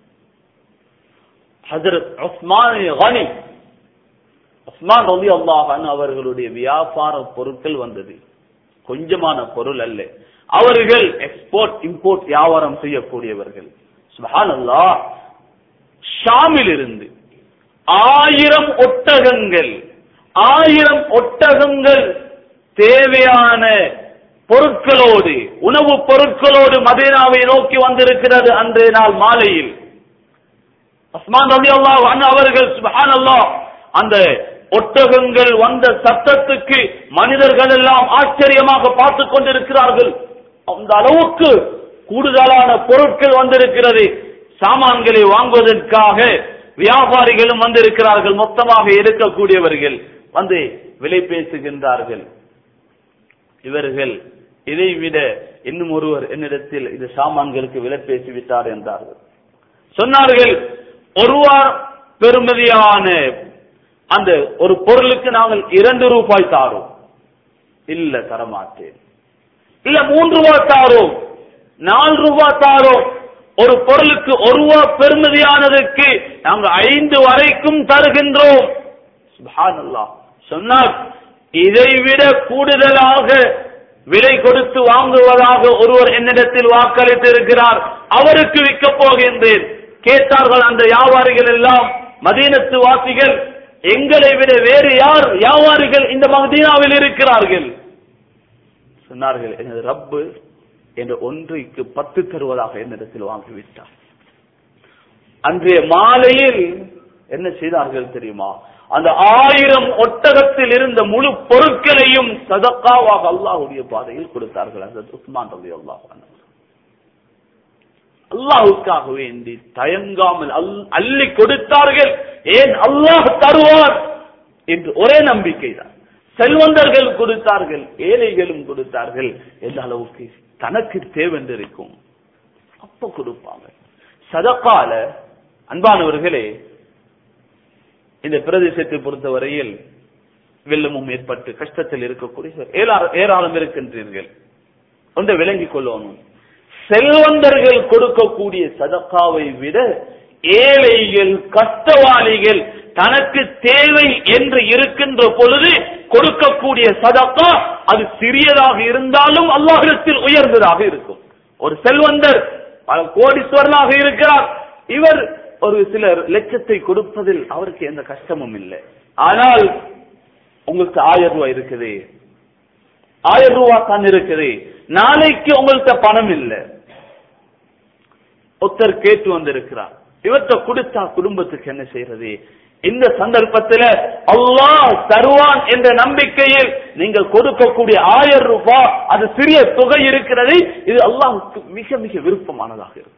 ஹஜரத் உஸ்மான் கனி உஸ்மான் ரலி அல்லாஹன் அவர்களுடைய வியாபார பொருட்கள் வந்தது கொஞ்சமான பொருள் அல்ல அவர்கள் எக்ஸ்போர்ட் இம்போர்ட் வியாபாரம் செய்யக்கூடியவர்கள் சுபஹானல்லாஹ் ஷாமில் இருந்து ஆயிரம் ஒட்டகங்கள் ஆயிரம் ஒட்டகங்கள் தேவையான பொருட்களோடு உணவு பொருட்களோடு மதீனாவை நோக்கி வந்திருக்கிறது அன்றைய நாள் மாலையில் அஸ்மான் ரவி அல்லாஹ் அவர்கள் சுபஹான் அல்லாஹ் அந்த ஒட்டகங்கள் வந்த சத்தத்துக்கு மனிதர்கள் எல்லாம் ஆச்சரியமாக பார்த்து கொண்டிருக்கிறார்கள் அந்த அளவுக்கு கூடுதலான பொருட்கள் வந்திருக்கிறது சாமான்களை வாங்குவதற்காக வியாபாரிகளும் வந்திருக்கிறார்கள் மொத்தமாக இருக்கக்கூடியவர்கள் வந்து விலை பேசுகின்றார்கள் இவர்கள் இதை விட இன்னும் ஒருவர் என்னிடத்தில் இது சாமான்களுக்கு விலை பேசிவிட்டார் என்றார்கள் சொன்னார்கள் ஒருவார் பெருமதியான அந்த ஒரு பொருளுக்கு நாங்கள் இரண்டு ரூபாய் தாரோம் இல்ல தரமாட்டேன் இல்ல மூன்று ரூபாய் தாரோம் நாலு ரூபாய் தாரோம் ஒரு பொருளுக்கு ஒரு ரூபாய் பெருமதியானதுக்கு நாங்கள் ஐந்து வரைக்கும் தருகின்றோம் சுப்ஹானல்லாஹ் சொன்னார் இதை விட கூடுதலாக விலை கொடுத்து வாங்குவதாக ஒருவர் என்னிடத்தில் வாக்களித்து இருக்கிறார் அவருக்கு விற்க போகின்றேன் கேட்டார்கள் அந்த வியாபாரிகள் எல்லாம் மதீனத்து வாசிகள் எங்களை விட வேறு யார் வியாபாரிகள் இந்த மதீனாவில் இருக்கிறார்கள் சொன்னார்கள் எனது ரப்பு என்ற ஒன்றைக்கு பத்து தருவதாக என்னிடத்தில் வாங்கிவிட்டார் அன்றைய மாலையில் என்ன செய்தார்கள் தெரியுமா அந்த ஆயிரம் ஒட்டகத்தில் இருந்த முழு பொருட்களையும் சதக்காவாக அல்லாஹுடைய பாதையில் கொடுத்தார்கள் அந்த உஸ்மான் ரவி அல்லாஹ் அல்லாஹுக்காக வேண்டி தயங்காமல் அள்ளி கொடுத்தார்கள் ஏன் அல்லாஹ் தருவார் என்று ஒரே நம்பிக்கை தான் செல்வந்தர்கள் கொடுத்தார்கள் ஏழைகளும் கொடுத்தார்கள் எந்த அளவுக்கு தனக்கு தேவென்றிருக்கும் அப்ப கொடுப்பாங்க சதக்கால அன்பானவர்களே இந்த பிரதேசத்தை பொறுத்தவரையில் வெள்ளமும் ஏற்பட்டு கஷ்டத்தில் இருக்கக்கூடிய ஏராளம் இருக்கின்றீர்கள் ஒன்றை விளங்கிக் கொள்ளணும் செல்வந்தர்கள் கொடுக்கக்கூடிய சதக்காவை விட ஏழைகள் கஷ்டவாளிகள் தனக்கு தேவை என்று இருக்கின்ற பொழுது கொடுக்கக்கூடிய சதக்கா அது சிறியதாக இருந்தாலும் அல்லாஹிடத்தில் உயர்ந்ததாக இருக்கும் ஒரு செல்வந்தர் பல கோடீஸ்வரனாக இருக்கிறார் இவர் ஒரு சிலர் லட்சத்தை கொடுப்பதில் அவருக்கு எந்த கஷ்டமும் இல்லை ஆனால் உங்களுக்கு ஆயிரம் ரூபாய் இருக்குது ஆயிரம் ரூபாய் தான் இருக்குது நாளைக்கு உங்கள்கிட்ட பணம் இல்லை ஒருத்தர் கேட்டு வந்திருக்கிறார் இவற்றை கொடுத்தா குடும்பத்துக்கு என்ன செய்யறது இந்த சந்தர்ப்பத்தில் அல்லாஹ் தருவான் என்ற நம்பிக்கையில் நீங்கள் கொடுக்கக்கூடிய ஆயிரம் ரூபாய் அது சிறிய தொகை இருக்கிறது இது அல்லாஹுக்கு மிக மிக விருப்பமானதாக இருக்கும்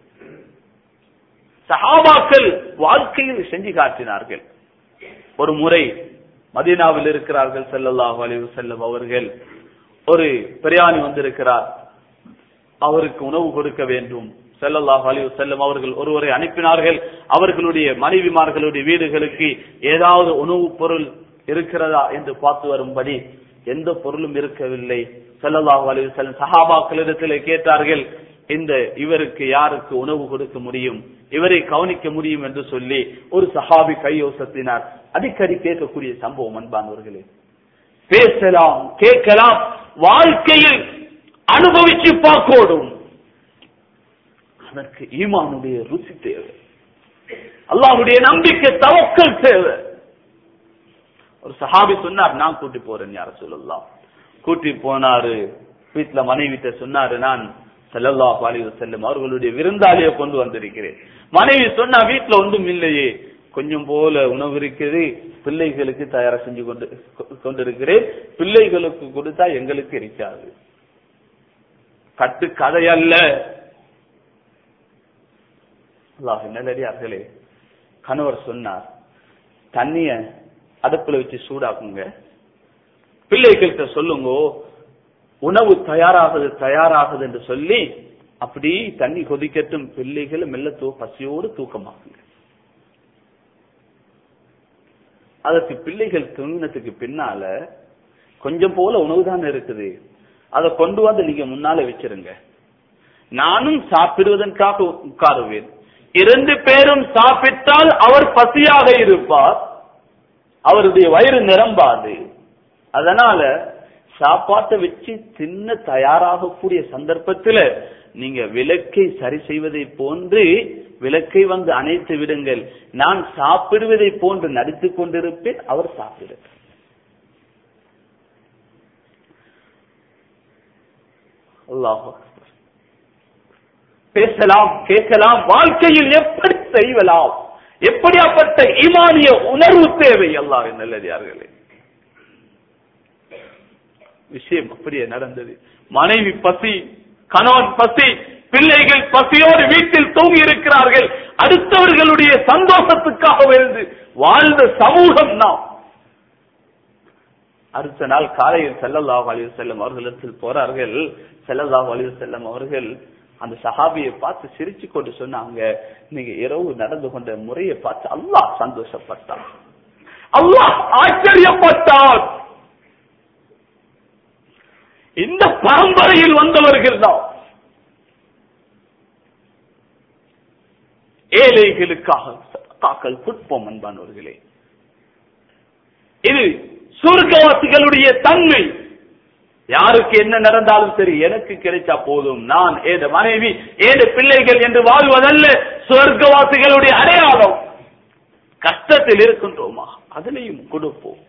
சஹாபாக்கள் வாழ்க்கையில் செஞ்சு காட்டினார்கள் ஒரு முறை மதீனாவில் இருக்கிறார்கள் செல்லல்லாஹு அலைவு செல்லம் அவர்கள் ஒரு பிரயாணி வந்திருக்கிறார் அவருக்கு உணவு கொடுக்க வேண்டும் செல்லல்லாஹு அலைவு செல்லம் அவர்கள் ஒருவரை அனுப்பினார்கள் அவர்களுடைய மனைவிமார்களுடைய வீடுகளுக்கு ஏதாவது உணவுப் பொருள் இருக்கிறதா என்று பார்த்து வரும்படி எந்த பொருளும் இருக்கவில்லை செல்லல்லாஹு அலைவு செல்லம் சஹாபாக்களிடத்தில் கேட்டார்கள் இந்த இவருக்கு யாருக்கு உணவு கொடுக்க முடியும் இவரை கவனிக்க முடியும் என்று சொல்லி ஒரு சஹாபி கையோசத்தினார் அடிக்கடி கேட்கக்கூடிய சம்பவம் அன்பானவர்களே பேசலாம் கேட்கலாம் வாழ்க்கையில் அனுபவிச்சு பார்க்கோடும் அதற்கு ஈமானுடைய ருசி தேவை அல்லாஹுடைய நம்பிக்கை தவக்கல் தேவை ஒரு சஹாபி சொன்னார் நான் கூட்டி போறேன் யார சொல்லலாம் கூட்டி போனாரு வீட்டுல மனைவிட்ட சொன்னாரு நான் செல்லல்லாஹு அலைஹி வஸல்லம் அவர்களுடைய விருந்தாளியை கொண்டு வந்திருக்கிறேன் மனைவி சொன்னா வீட்டுல ஒன்றும் இல்லையே கொஞ்சம் போல உணவு இருக்குது பிள்ளைகளுக்கு தயாரா செஞ்சு கொண்டு கொண்டிருக்கிறேன் பிள்ளைகளுக்கு கொடுத்தா எங்களுக்கு இருக்காது கட்டு கதை அல்ல அல்லாஹ் நல்லடியார்களே கணவர் சொன்னார் தண்ணிய அடுப்புல வச்சு சூடாக்குங்க பிள்ளைகள்கிட்ட சொல்லுங்க உணவு தயாராகுது தயாராகுது என்று சொல்லி அப்படி தண்ணி கொதிக்கட்டும் பிள்ளைகள் மெல்ல தூ பசியோடு தூக்கமாகுங்க அதற்கு பிள்ளைகள் தூங்கினத்துக்கு பின்னால கொஞ்சம் போல உணவு தான் இருக்குது அதை கொண்டு வந்து நீங்க முன்னால வச்சிருங்க நானும் சாப்பிடுவதற்காக உட்காருவேன் இரண்டு பேரும் சாப்பிட்டால் அவர் பசியாக இருப்பார் அவருடைய வயிறு நிரம்பாது அதனால சாப்பாட்டை வச்சு தின்ன தயாராகக்கூடிய சந்தர்ப்பத்துல நீங்க விளக்கை சரி செய்வதை போன்று விளக்கை வந்து அணைத்து விடுங்கள் நான் சாப்பிடுவதை போன்று நடித்துக் கொண்டிருப்பேன் அவர் சாப்பிடுங்கள் அல்லாஹ் பேசலாம் கேட்கலாம் வாழ்க்கையில் எப்படி செய்வலாம் எப்படியாப்பட்ட ஈமானிய உணர்வு தேவை அல்லாஹ் நல்லதார்களே விஷயம் அப்படியே நடந்தது மனைவி பசி கணவன் பசி பிள்ளைகள் பசியோடு வீட்டில் தூங்கி இருக்கிறார்கள் அடுத்தவர்களுடைய சந்தோஷத்துக்காக விழுந்து வாழ்ந்த சமூகம் நாம் அடுத்த நாள் காலையில் செல்லல்லாஹ் அலி செல்லம் அவர்களிடத்தில் போறார்கள் செல்லல்லாஹ் அலி செல்லம் அவர்கள் அந்த சஹாபியை பார்த்து சிரிச்சு கொண்டு சொன்னாங்க நீங்க இரவு நடந்து கொண்ட முறையை பார்த்து அல்லாஹ் சந்தோஷப்பட்டான் அல்லாஹ் ஆச்சரியப்பட்டான் இந்த பரம்பரையில் வந்தவர்கள் தான் ஏழைகளுக்காக தாக்கல் புட்போம் அன்பானவர்களே இது சுருக்கவாசிகளுடைய தன்மை யாருக்கு என்ன நடந்தாலும் சரி எனக்கு கிடைச்சா போதும் நான் ஏத மனைவி ஏத பிள்ளைகள் என்று வாழ்வதல்ல சுவர்க்கவாசிகளுடைய அடையாளம் கஷ்டத்தில் இருக்கின்றோமா அதிலையும் கொடுப்போம்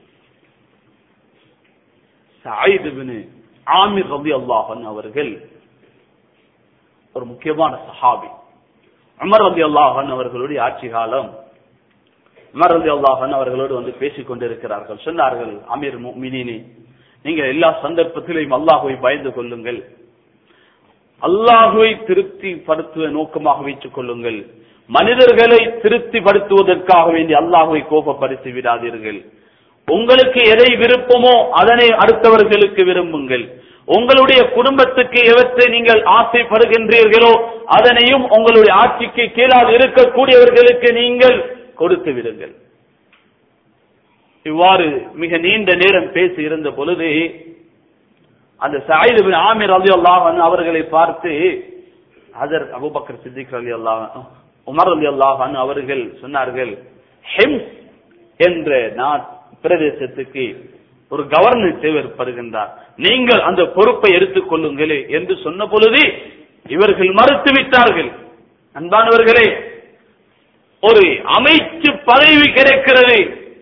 சாயிதுபின் ஆமிர் ரபி அல்லாஹன் அவர்கள் ஒரு முக்கியமான சஹாபி அமர் ரபி அல்லாஹன் அவர்களுடைய ஆட்சி காலம் உமர் ரலி அல்லாஹன் அவர்களோடு வந்து பேசிக் கொண்டிருக்கிறார்கள் சொன்னார்கள் அமீர் மினினி நீங்க எல்லா சந்தர்ப்பத்திலையும் அல்லாஹுவை பயந்து கொள்ளுங்கள் அல்லாஹுவை திருப்திப்படுத்துவ நோக்கமாக வைத்துக் கொள்ளுங்கள் மனிதர்களை திருப்திப்படுத்துவதற்காக வேண்டி அல்லாஹுவை கோபப்படுத்தி விடாதீர்கள் உங்களுக்கு எதை விருப்பமோ அதனை அடுத்தவர்களுக்கு விரும்புங்கள் உங்களுடைய குடும்பத்துக்கு எவற்றை நீங்கள் ஆசைப்படுகின்றீர்களோ அதனையும் உங்களுடைய ஆட்சிக்கு கீழால் இருக்கக்கூடியவர்களுக்கு நீங்கள் கொடுத்து விடுங்கள் இவ்வாறு மிக நீண்ட நேரம் பேசி இருந்த பொழுது அந்த சாயிது பின் ஆமிர் அலி அல்லாஹன் அவர்களை பார்த்து அதர் Abu Bakr Siddique Ali Allah Umar Ali அல்லாஹன் அவர்கள் சொன்னார்கள் ஹெம்ஸ் என்ற நாட் பிரதேசத்துக்கு ஒரு கவர்னர் தேவைப்படுகின்றார் நீங்கள் அந்த பொறுப்பை எடுத்துக் கொள்ளுங்களே என்று சொன்ன பொழுது இவர்கள் மறுத்து விட்டார்கள் அன்பானவர்களே ஒரு அமைச்சு பதவி கிடைக்கிறது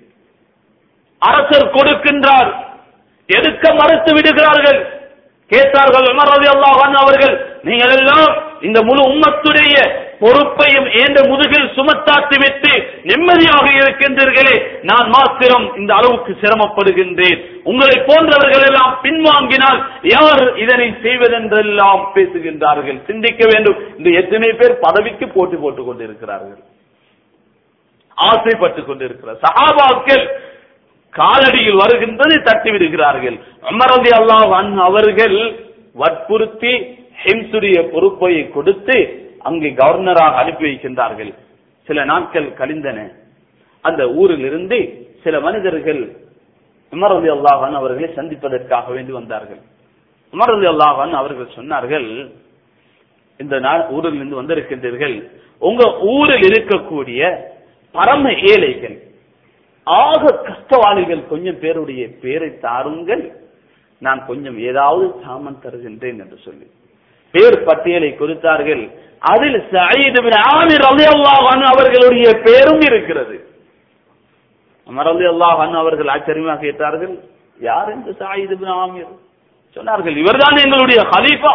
அரசர் கொடுக்கின்றார் எடுக்க மறுத்து விடுகிறார்கள் கேட்டார்கள் உமர் ரலியல்லாஹு அவர்கள் நீங்கள் எல்லாம் இந்த முழு உம்மத்துடைய பொறுப்பையும் ஏந்த முதுகில் சுமத்தாட்டி விட்டு நிம்மதியாக இருக்கின்றீர்களே நான் மாத்திரம் இந்த அளவுக்கு சிரமப்படுகின்றேன் உங்களை போன்றவர்கள் எல்லாம் பின்வாங்கினால் யார் இதனை செய்வதென்றெல்லாம் பேசுகின்றார்கள் சிந்திக்க வேண்டும் இந்த எத்தனை பேர் பதவிக்கு போட்டி போட்டுக் கொண்டிருக்கிறார்கள் ஆசைப்பட்டுக் கொண்டிருக்கிறார் சஹாபாக்கள் காலடியில் வருகின்றது தட்டி விடுகிறார்கள் அமரதி அல்லாஹ் அவர்கள் வற்புறுத்தி ஹிம்சுடைய பொறுப்பை கொடுத்து அங்கே கவர்னராக அனுப்பி வைக்கின்றார்கள் சில நாட்கள் கழிந்தன அந்த ஊரில் இருந்து சில மனிதர்கள் உமரதி அல்லாஹான் அவர்களை சந்திப்பதற்காக வேண்டி வந்தார்கள் உமரதி அல்லாஹான் அவர்கள் சொன்னார்கள் இந்த ஊரில் இருந்து வந்திருக்கின்றீர்கள் உங்க ஊரில் இருக்கக்கூடிய பரம ஏழைகள் ஆக கஷ்டவாளிகள் கொஞ்சம் பேருடைய பேரை தாருங்கள் நான் கொஞ்சம் ஏதாவது சாமன் தருகின்றேன் என்று சொல்லி பேர் பட்டியலை கொடுத்தார்கள் அதில் சயீது ஆமிர் அலி அல்லாஹான் அவர்களுடைய பேரும் இருக்கிறது அமர் அலி அல்லாஹான் அவர்கள் ஆச்சரியமாக கேட்டார்கள் யார் என்று சாயிது ஆமிர் சொன்னார்கள் இவர்தான் எங்களுடைய ஹலீஃபா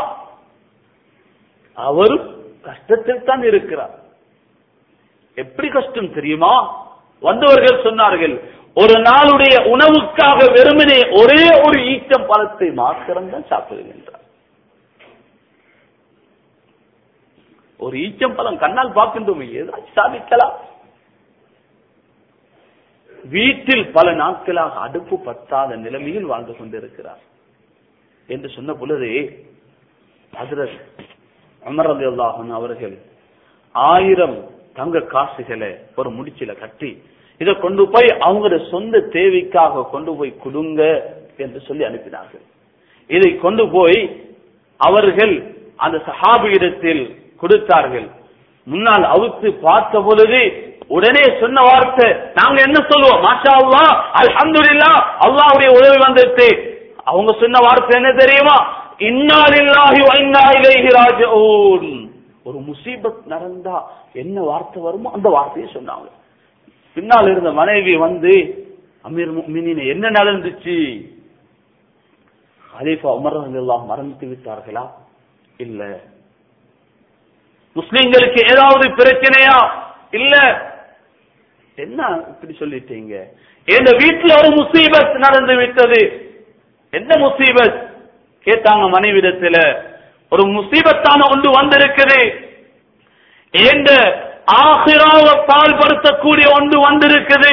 அவரும் கஷ்டத்தில் தான் இருக்கிறார் எப்படி கஷ்டம் தெரியுமா வந்தவர்கள் சொன்னார்கள் ஒரு நாளுடைய உணவுக்காக வெறுமனே ஒரே ஒரு ஈச்சம் பழத்தை மாத்திரம்தான் சாப்பிடுகின்றார் ஒரு ஈச்சம் பழம் கண்ணால் பார்க்கின்றோம் ஏதாச்சும் சாதிக்கலாம் வீட்டில் பல நாட்களாக அடுப்பு பத்தாத நிலைமையில் வாழ்ந்து கொண்டிருக்கிறார் என்று சொன்ன பொழுது ஹசரத் அமர் அலி அல்லாஹன் அவர்கள் ஆயிரம் தங்க காசுகளை ஒரு முடிச்சில கட்டி இதை கொண்டு போய் அவங்களோட சொந்த தேவைக்காக கொண்டு போய் கொடுங்க என்று சொல்லி அனுப்பினார்கள் இதை கொண்டு போய் அவர்கள் அந்த சஹாபியிடத்தில் கொடுத்தார்கள் முன்னால் அவுத்து பார்த்த பொழுது உடனே சொன்ன வார்த்தை நாங்க என்ன சொல்லுவோம் மாஷா அல்லா அல்ஹம்துலில்லா அல்லாஹ்வுடைய உதவி வந்துட்டு அவங்க சொன்ன வார்த்தை என்ன தெரியுமா இன்னாலில்லாஹி வ இன்னா இலைஹி ராஜிஊன் ஒரு முசீபத் நடந்தா என்ன வார்த்தை வருமோ அந்த வார்த்தையை சொன்னாங்க பின்னால் இருந்த மனைவி வந்து அமீர் முஃமினீன் என்ன நடந்துச்சு ஹலீஃபா உமர் ரலியல்லாஹு மறந்து விட்டார்களா இல்ல முஸ்லிம்களுக்கு ஏதாவது பிரச்சனையா இல்ல என்ன இப்படி சொல்லிட்டீங்க எங்க வீட்டுல ஒரு முசீபத் நடந்து விட்டது என்ன முசீபத் கேட்டாங்க மனைவிடத்துல ஒரு முசீபத்தான ஒன்று வந்திருக்குது எந்த ஆசிராவ பால்படுத்தக்கூடிய ஒன்று வந்திருக்குது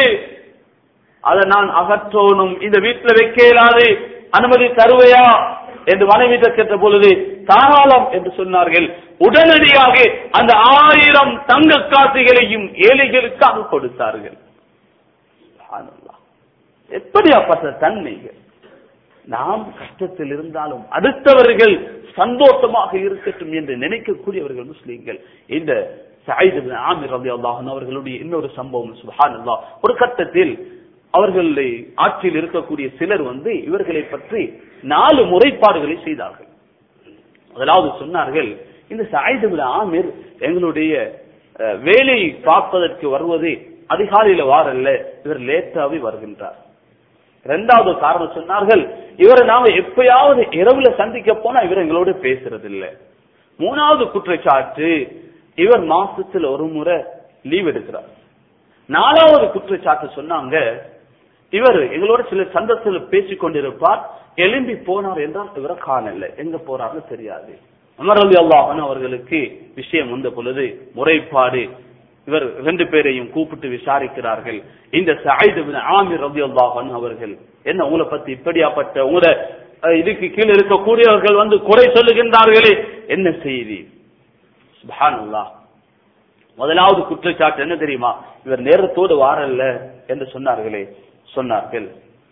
அதை நான் அகற்றணும் இந்த வீட்டுல வைக்க இயலாது அனுமதி தருவையா என்று மனைவி கேட்ட பொழுது தாராளம் என்று சொன்னார்கள் உடனடியாக அந்த ஆயிரம் தங்க காசுகளையும் ஏழைகளுக்காக கொடுத்தார்கள் சுப்ஹானல்லாஹ். எப்படியாப்பட்ட தன்மைகள் நாம் கஷ்டத்தில் இருந்தாலும் அடுத்தவர்கள் சந்தோஷமாக இருக்கட்டும் என்று நினைக்கக்கூடியவர்கள் முஸ்லீம்கள் இந்த சயீத் இப்னு ஆமிர் ரலியல்லாஹு அன்ஹு அவர்களுடைய இன்னொரு சம்பவம் சுப்ஹானல்லாஹ் ஒரு கட்டத்தில் அவர்களை ஆட்சியில் இருக்கக்கூடிய சிலர் வந்து இவர்களை பற்றி நாலு முறைப்பாடுகளை செய்தார்கள் முதலாவது சொன்னார்கள் இந்த சயீத் இப்னு ஆமிர் எங்களுடைய அஹ், வேலை பார்ப்பதற்கு வருவது அதிகாலையில வாரல்ல இவர் லேட்டாவே வருகின்றார் இரண்டாவது காரணம் சொன்னார்கள் இவரை நாம எப்பயாவது இரவுல சந்திக்க போனா இவர் எங்களோட பேசுறது இல்ல மூணாவது குற்றச்சாட்டு இவர் மாசத்துல ஒரு முறை லீவ் எடுக்கிறார் நாலாவது குற்றச்சாட்டு சொன்னாங்க இவர் எங்களோட சில சந்தத்தில் பேசிக் கொண்டிருப்பார் எழும்பி போனார் என்றால் இவரை காணல எங்க போறாருன்னு தெரியாது அமர் அலி அல்லாஹன் அவர்களுக்கு விஷயம் வந்த பொழுது முறைப்பாடு இவர் ரெண்டு பேரையும் கூப்பிட்டு விசாரிக்கிறார்கள் இந்த சயீத் இப்னு ஆமிர் ரலியல்லாஹு அன்ஹு அவர்கள் என்ன உங்களை பத்தி இப்படியாப்பட்ட உங்களோட அஹ், இதுக்கு கீழே இருக்கக்கூடியவர்கள் வந்து குறை சொல்லுகின்றார்களே என்ன செய்தி சுப்ஹானல்லாஹ் முதலாவது குற்றச்சாட்டு என்ன தெரியுமா இவர் நேரத்தோடு வாரல்ல என்று சொன்னார்களே சொன்னார்கள்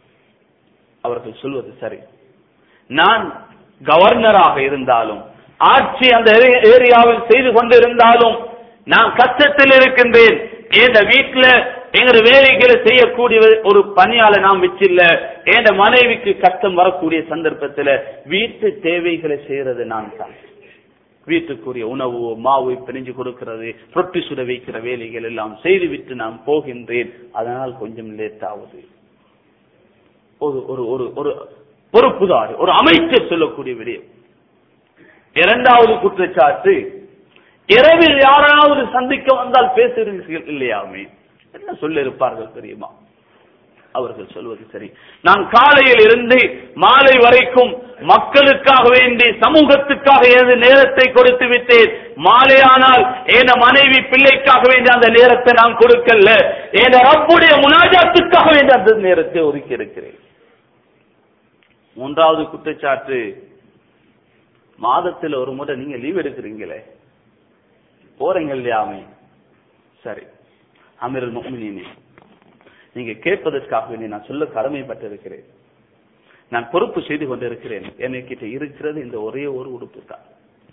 அவர்கள் சொல்வது சரி நான் கவர்னராக இருந்தாலும் ஆட்சி அந்த ஏரி- ஏரியாவில் செய்து கொண்டிருந்தாலும் நான் கஷ்டத்தில் இருக்கின்றேன் என் வீட்டுல எங்க வேலைகளை செய்யக்கூடிய ஒரு பணியால நாம் வச்சில்ல என் மனைவிக்கு கஷ்டம் வரக்கூடிய சந்தர்ப்பத்துல வீட்டு தேவைகளை செய்யறது நான் தான் வீட்டுக்குரிய உணவு மாவு பிணைஞ்சு கொடுக்கிறது ரொட்டி சுட வைக்கிற வேலைகள் எல்லாம் செய்துவிட்டு நான் போகின்றேன் அதனால் கொஞ்சம் லேட் ஆகுது ஒரு ஒரு ஒரு ஒரு பொறுப்புதாரி ஒரு அமைச்சர் சொல்லக்கூடிய விடயம் இரண்டாவது குற்றச்சாட்டு இரவில் யாராவது சந்திக்க வந்தால் பேசுகிறீர்கள் இல்லையாமே என்ன சொல்ல இருப்பார்கள் தெரியுமா அவர்கள் சொல்வது சரி நான் காலையில் இருந்து மாலை வரைக்கும் மக்களுக்காக வேண்டி சமூகத்துக்காக எனது நேரத்தை கொடுத்து விட்டேன் மாலையானால் என மனைவி பிள்ளைக்காக வேண்டிய அந்த நேரத்தை நான் கொடுக்கல என ரப்புடைய முனாஜாத்துக்காக வேண்டிய அந்த நேரத்தை ஒதுக்கி இருக்கிறேன் மூன்றாவது குற்றச்சாட்டு மாதத்தில் ஒரு முறை நீங்க லீவ் எடுக்கிறீங்களே போறீங்க இல்லையாமே சரி அமீர் முக்மினே நீங்க கேட்பதற்காக வேண்டி நான் சொல்ல கடமைப்பட்டிருக்கிறேன் நான் பொறுப்பு செய்து கொண்டிருக்கிறேன் என்கிட்ட இருக்கிறது இந்த ஒரே ஒரு உடுப்பு தான்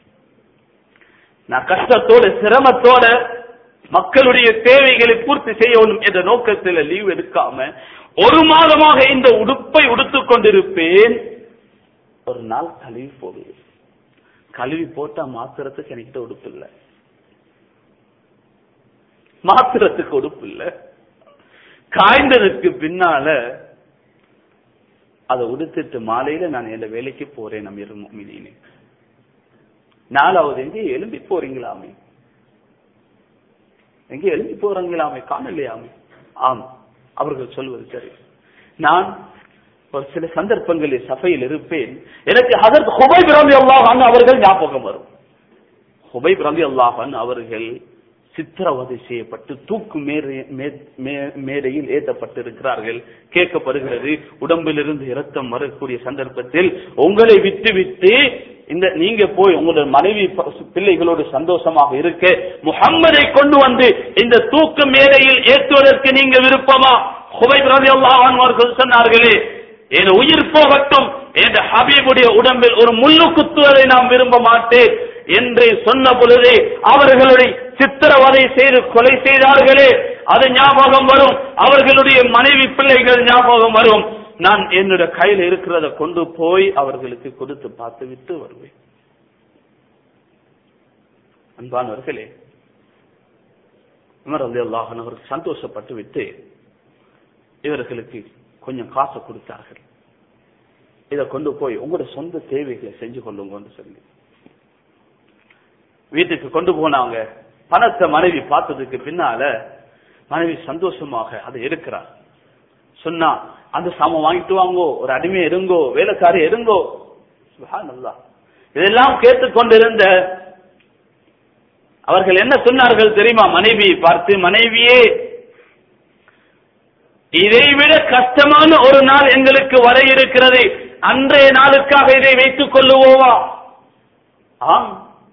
நான் கஷ்டத்தோட சிரமத்தோட மக்களுடைய தேவைகளை பூர்த்தி செய்யணும் என்ற நோக்கத்தில் லீவ் எடுக்காம ஒரு மாதமாக இந்த உடுப்பை உடுத்துக் கொண்டிருப்பேன் ஒரு நாள் கழுவி போடுவேன் கழுவி போட்டா மாத்திரத்துக்கு என்கிட்ட உடுப்பு இல்லை மாத்திரத்துக்கு உடுப்பு இல்லை காய்ந்ததுக்கு பின்னால அதை உடுத்துட்டு மாலையில நான் என் வேலைக்கு போறேன் நம்ம இருமினே நாலாவது எங்க எலும்பி போறீங்களாமே எங்க எழுப்பி போறாங்களாமே காணலையாமே ஆம் அவர்கள் சொல்வது சரி நான் ஒரு சில சந்தர்ப்பங்களில் சபையில் இருப்பேன் எனக்கு அதற்கு ஹுபை பிரமி அல்லாஹான் அவர்கள் ஞாபகம் வரும் ஹுபை பிரமி அல்லாஹான் அவர்கள் சித்திரவதை செய்யப்பட்டு தூக்கு மேre- மே- மே- மேடையில் ஏற்றப்பட்டிருக்கிறார்கள் கேட்கப்படுகிறது உடம்பிலிருந்து இரத்தம் வரக்கூடிய சந்தர்ப்பத்தில் உங்களை விட்டு விட்டு இந்த நீங்க போய் உங்களோட மனைவி ப- பிள்ளைகளோடு சந்தோஷமாக இருக்க முகம்மதை கொண்டு வந்து இந்த தூக்கு மேடையில் ஏற்றுவதற்கு நீங்க விருப்பமா ஹுபை ரவி அவர்கள் சொன்னார்களே என் உயிர் போகட்டும் என்ற ஹபீபுடைய உடம்பில் ஒரு முள்ளு குத்துவதை நாம் விரும்ப மாட்டேன் என்று சொன்ன பொழுது அவர்களுடைய சித்திரவதை செய்து கொலை செய்தார்களே அது ஞாபகம் வரும் அவர்களுடைய மனைவி பிள்ளைகள் ஞாபகம் வரும் நான் என்னுடைய கையில் இருக்கிறத கொண்டு போய் அவர்களுக்கு கொடுத்து பார்த்து விட்டு வருவேன் அன்பானவர்களே உமர் அலி அல்லாஹன் அவர்கள் சந்தோஷப்பட்டு விட்டு இவர்களுக்கு கொஞ்சம் காசை கொடுத்தார்கள் இதை கொண்டு போய் உங்களோட சொந்த தேவைகளை செஞ்சு கொள்ளுங்கன்னு சொல்லி வீட்டுக்கு கொண்டு போனாங்க பணத்தை மனைவி பார்த்ததுக்கு பின்னால மனைவி சந்தோஷமாக அதை எடுக்கிறார் சொன்னா அந்த சாமம் வாங்கிட்டு வாங்கோ ஒரு அடிமை இருங்கோ வேலைக்காரி இருங்கோ சுப்ஹானல்லாஹ். இதெல்லாம் கேட்டுக்கொண்டிருந்த அவர்கள் என்ன சொன்னார்கள் தெரியுமா மனைவி பார்த்து மனைவியே இதைவிட கஷ்டமான ஒரு நாள் எங்களுக்கு வர இருக்கிறது அன்றைய நாளுக்காக இதை வைத்துக் கொள்ளுவோமா ஆம்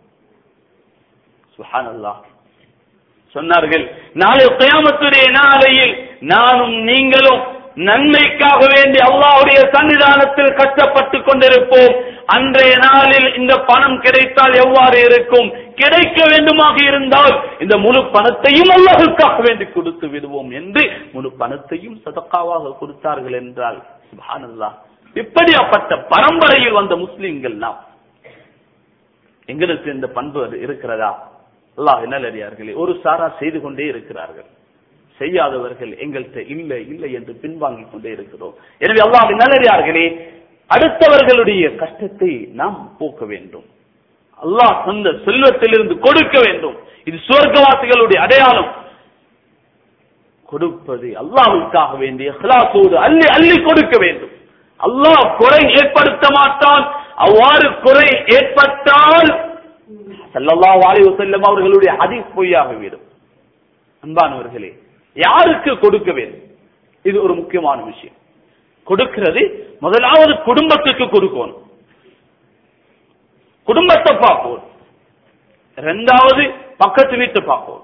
சுஹானல்லாஹ் சொன்னார்கள் நாளை கியாமத்துடைய நாளையில் நானும் நீங்களும் நன்மைக்காக வேண்டி அல்லாஹ்வுடைய சன்னிதானத்தில் கஷ்டப்பட்டுக் கொண்டிருப்போம் அன்றைய நாளில் இந்த பணம் கிடைத்தால் எவ்வாறு இருக்கும் கிடைக்க வேண்டுமாக இருந்தால் இந்த முழு பணத்தையும் அல்லாஹுக்காக வேண்டி கொடுத்து விடுவோம் என்று முழு பணத்தையும் சதக்காவாக கொடுத்தார்கள் என்றால் சுப்ஹானல்லாஹ் இப்படியாப்பட்ட பரம்பரையில் வந்த முஸ்லிம்கள் நாம் எங்களுக்கு இந்த பண்பு அது இருக்கிறதா அல்லாஹ் நல்லடியார்களே ஒரு சாரா செய்து கொண்டே இருக்கிறார்கள் செய்யாதவர்கள் எங்கள்கிட்ட இல்லை இல்லை என்று பின்வாங்கிக் கொண்டே இருக்கிறோம் எனவே அல்லாஹ் நல்லடியார்களே அடுத்தவர்களுடைய கஷ்டத்தை நாம் போக்க வேண்டும் அல்லாஹ் சொந்த செல்வத்திலிருந்து கொடுக்க வேண்டும் இது சுவர்க்கவாசிகளுடைய அடையாளம் கொடுப்பது அல்லாஹ்வுக்காக வேண்டிய இஹ்லாஸோடு அள்ளி அள்ளி கொடுக்க வேண்டும் அல்லாஹ் குறை ஏற்படுத்த மாட்டான் அவ்வாறு குறை ஏற்பட்டால் ஸல்லல்லாஹு அலைஹி வஸல்லம் அவர்களுடைய ஹதீஸ் பொய்யாகிவிடும் அன்பானவர்களே யாருக்கு கொடுக்க வேண்டும் இது ஒரு முக்கியமான விஷயம் கொடுக்கிறது முதலாவது குடும்பத்துக்கு கொடுக்கணும் குடும்பத்தை பார்க்கணும் இரண்டாவது பக்கத்து வீட்டை பார்க்கணும்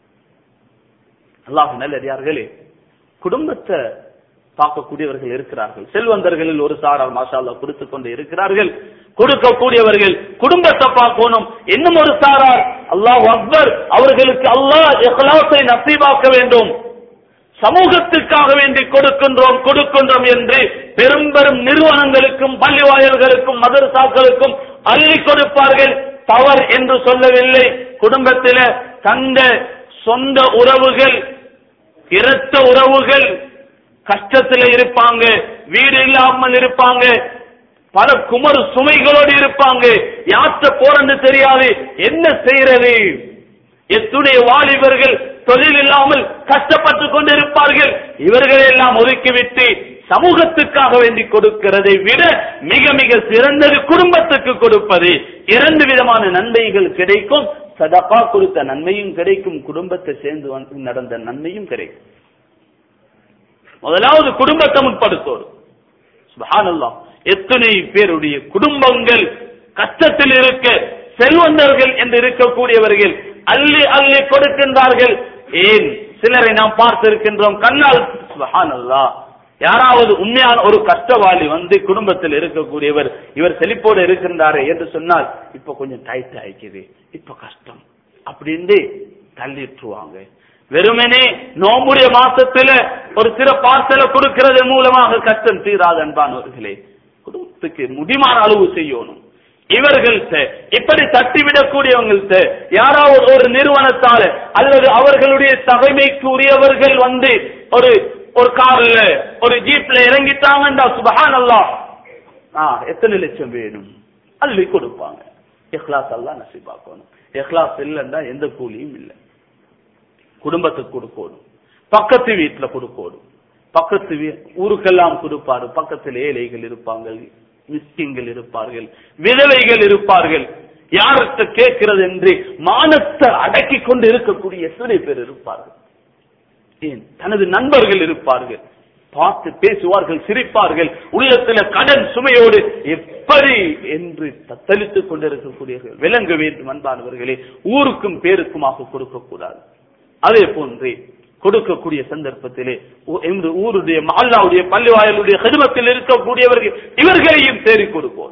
அல்லாஹ் நல்லடியார்களே குடும்பத்தை பார்க்கக்கூடியவர்கள் இருக்கிறார்கள் செல்வந்தர்களில் ஒரு சாரார் மாஷா அல்லாஹ் கொடுத்துக் கொண்டு இருக்கிறார்கள் கொடுக்கக்கூடியவர்கள் குடும்பத்தை பார்க்கணும் இன்னும் ஒரு சாரார் அல்லாஹ் அக்பர் அவர்களுக்கு அல்லாஹ் இஹ்லாஸை நசீபாக்க வேண்டும் சமூகத்துக்காக வேண்டி கொடுக்கின்றோம் கொடுக்கின்றோம் என்று பெரும் பெரும் நிறுவனங்களுக்கும் பள்ளி வாயல்களுக்கும் மதரசாக்களுக்கும் அள்ளி கொடுப்பார்கள் தவறு என்று சொல்லவில்லை குடும்பத்தில தந்த சொந்த உறவுகள் இரத்த உறவுகள் கஷ்டத்தில் இருப்பாங்க வீடு இல்லாமல் இருப்பாங்க பல குமர் சுமைகளோடு இருப்பாங்க யாற்ற போறன்னு தெரியாது என்ன செய்யறது எத்துடைய வாலிபர்கள் தொழில் இல்லாமல் கஷ்டப்பட்டு கொண்டிருப்பார்கள் இவர்களை எல்லாம் ஒதுக்கிவிட்டு சமூகத்துக்காக வேண்டி கொடுக்கிறதை விட மிக மிக சிறந்தது குடும்பத்துக்கு கொடுப்பது இரண்டு விதமான நன்மைகள் கிடைக்கும் சதகா கொடுத்த நன்மையும் கிடைக்கும் குடும்பத்தை சேர்ந்து வந்து நடந்த நன்மையும் கிடைக்கும் முதலாவது குடும்பத்தை முற்படுத்தோடு சுபஹானல்லாஹ் எத்தனை பேருடைய குடும்பங்கள் கஷ்டத்தில் இருக்க செல்வந்தர்கள் என்று இருக்கக்கூடியவர்கள் அள்ளி அள்ளி கொடுக்கின்றார்கள் ஏன் சிலரை நாம் பார்த்திருக்கின்றோம் கண்ணால் சுபஹானல்லாஹ் யாராவது உண்மையான ஒரு கஷ்டவாளி வந்து குடும்பத்தில் இருக்கக்கூடியவர் இவர் செழிப்போடு இருக்கின்றாரே என்று சொன்னால் இப்ப கொஞ்சம் டைட் ஆயிக்குது இப்ப கஷ்டம் அப்படின்னு தள்ளிட்டுருவாங்க வெறுமனே நோம்புடைய மாசத்துல ஒரு சில பார்சலை கொடுக்கிறது மூலமாக கஷ்டம் தீராது அன்பானவர்களே குடும்பத்துக்கு முடிமான அளவு செய்யணும் இவர்கள்ட்ட இப்படி தட்டிவிடக்கூடியவங்கள்ட்ட யாராவது ஒரு நிறுவனத்தால அல்லது அவர்களுடைய தகைமைக்கு உரியவர்கள் வந்து ஒரு ஒரு கார்ல ஒரு ஜீப்ல இறங்கிட்டாங்கன்றா சுபஹான் அல்லாஹ் ஆ எத்தனை லட்சம் வேணும் அள்ளி கொடுப்பாங்க இஹ்லாஸ் எல்லாம் நசிபாக்கணும் இஹ்லாஸ் இல்லைன்னா எந்த கூலியும் இல்லை குடும்பத்துக்கு கொடுக்கணும் பக்கத்து வீட்டுல கொடுக்கணும் பக்கத்து வீ- ஊருக்கெல்லாம் கொடுப்பாரு பக்கத்தில் ஏழைகள் இருப்பாங்க மிஸ்கிங்கள் இருப்பார்கள் விதவைகள் இருப்பார்கள் யார்கிட்ட கேட்கிறது என்று மானத்தை அடக்கி கொண்டு இருக்கக்கூடிய எத்தனை பேர் இருப்பார்கள் ஏன் தனது நண்பர்கள் இருப்பார்கள் பார்த்து பேசுவார்கள் சிரிப்பார்கள் உள்ளத்துல கடன் சுமையோடு எப்படி என்று தத்தளித்துக் கொண்டிருக்கக்கூடியவர்கள் விளங்க வேண்டும் அன்பானவர்களே ஊருக்கும் பேருக்குமாக கொடுக்க கூடாது அதே போன்று கொடுக்கக்கூடிய சந்தர்ப்பத்திலே ஊ- எமது ஊருடைய மல்லாவுடைய பள்ளிவாயலுடைய கடுமத்தில் இருக்கக்கூடியவர்கள் இவர்களையும் தேடி கொடுப்போம்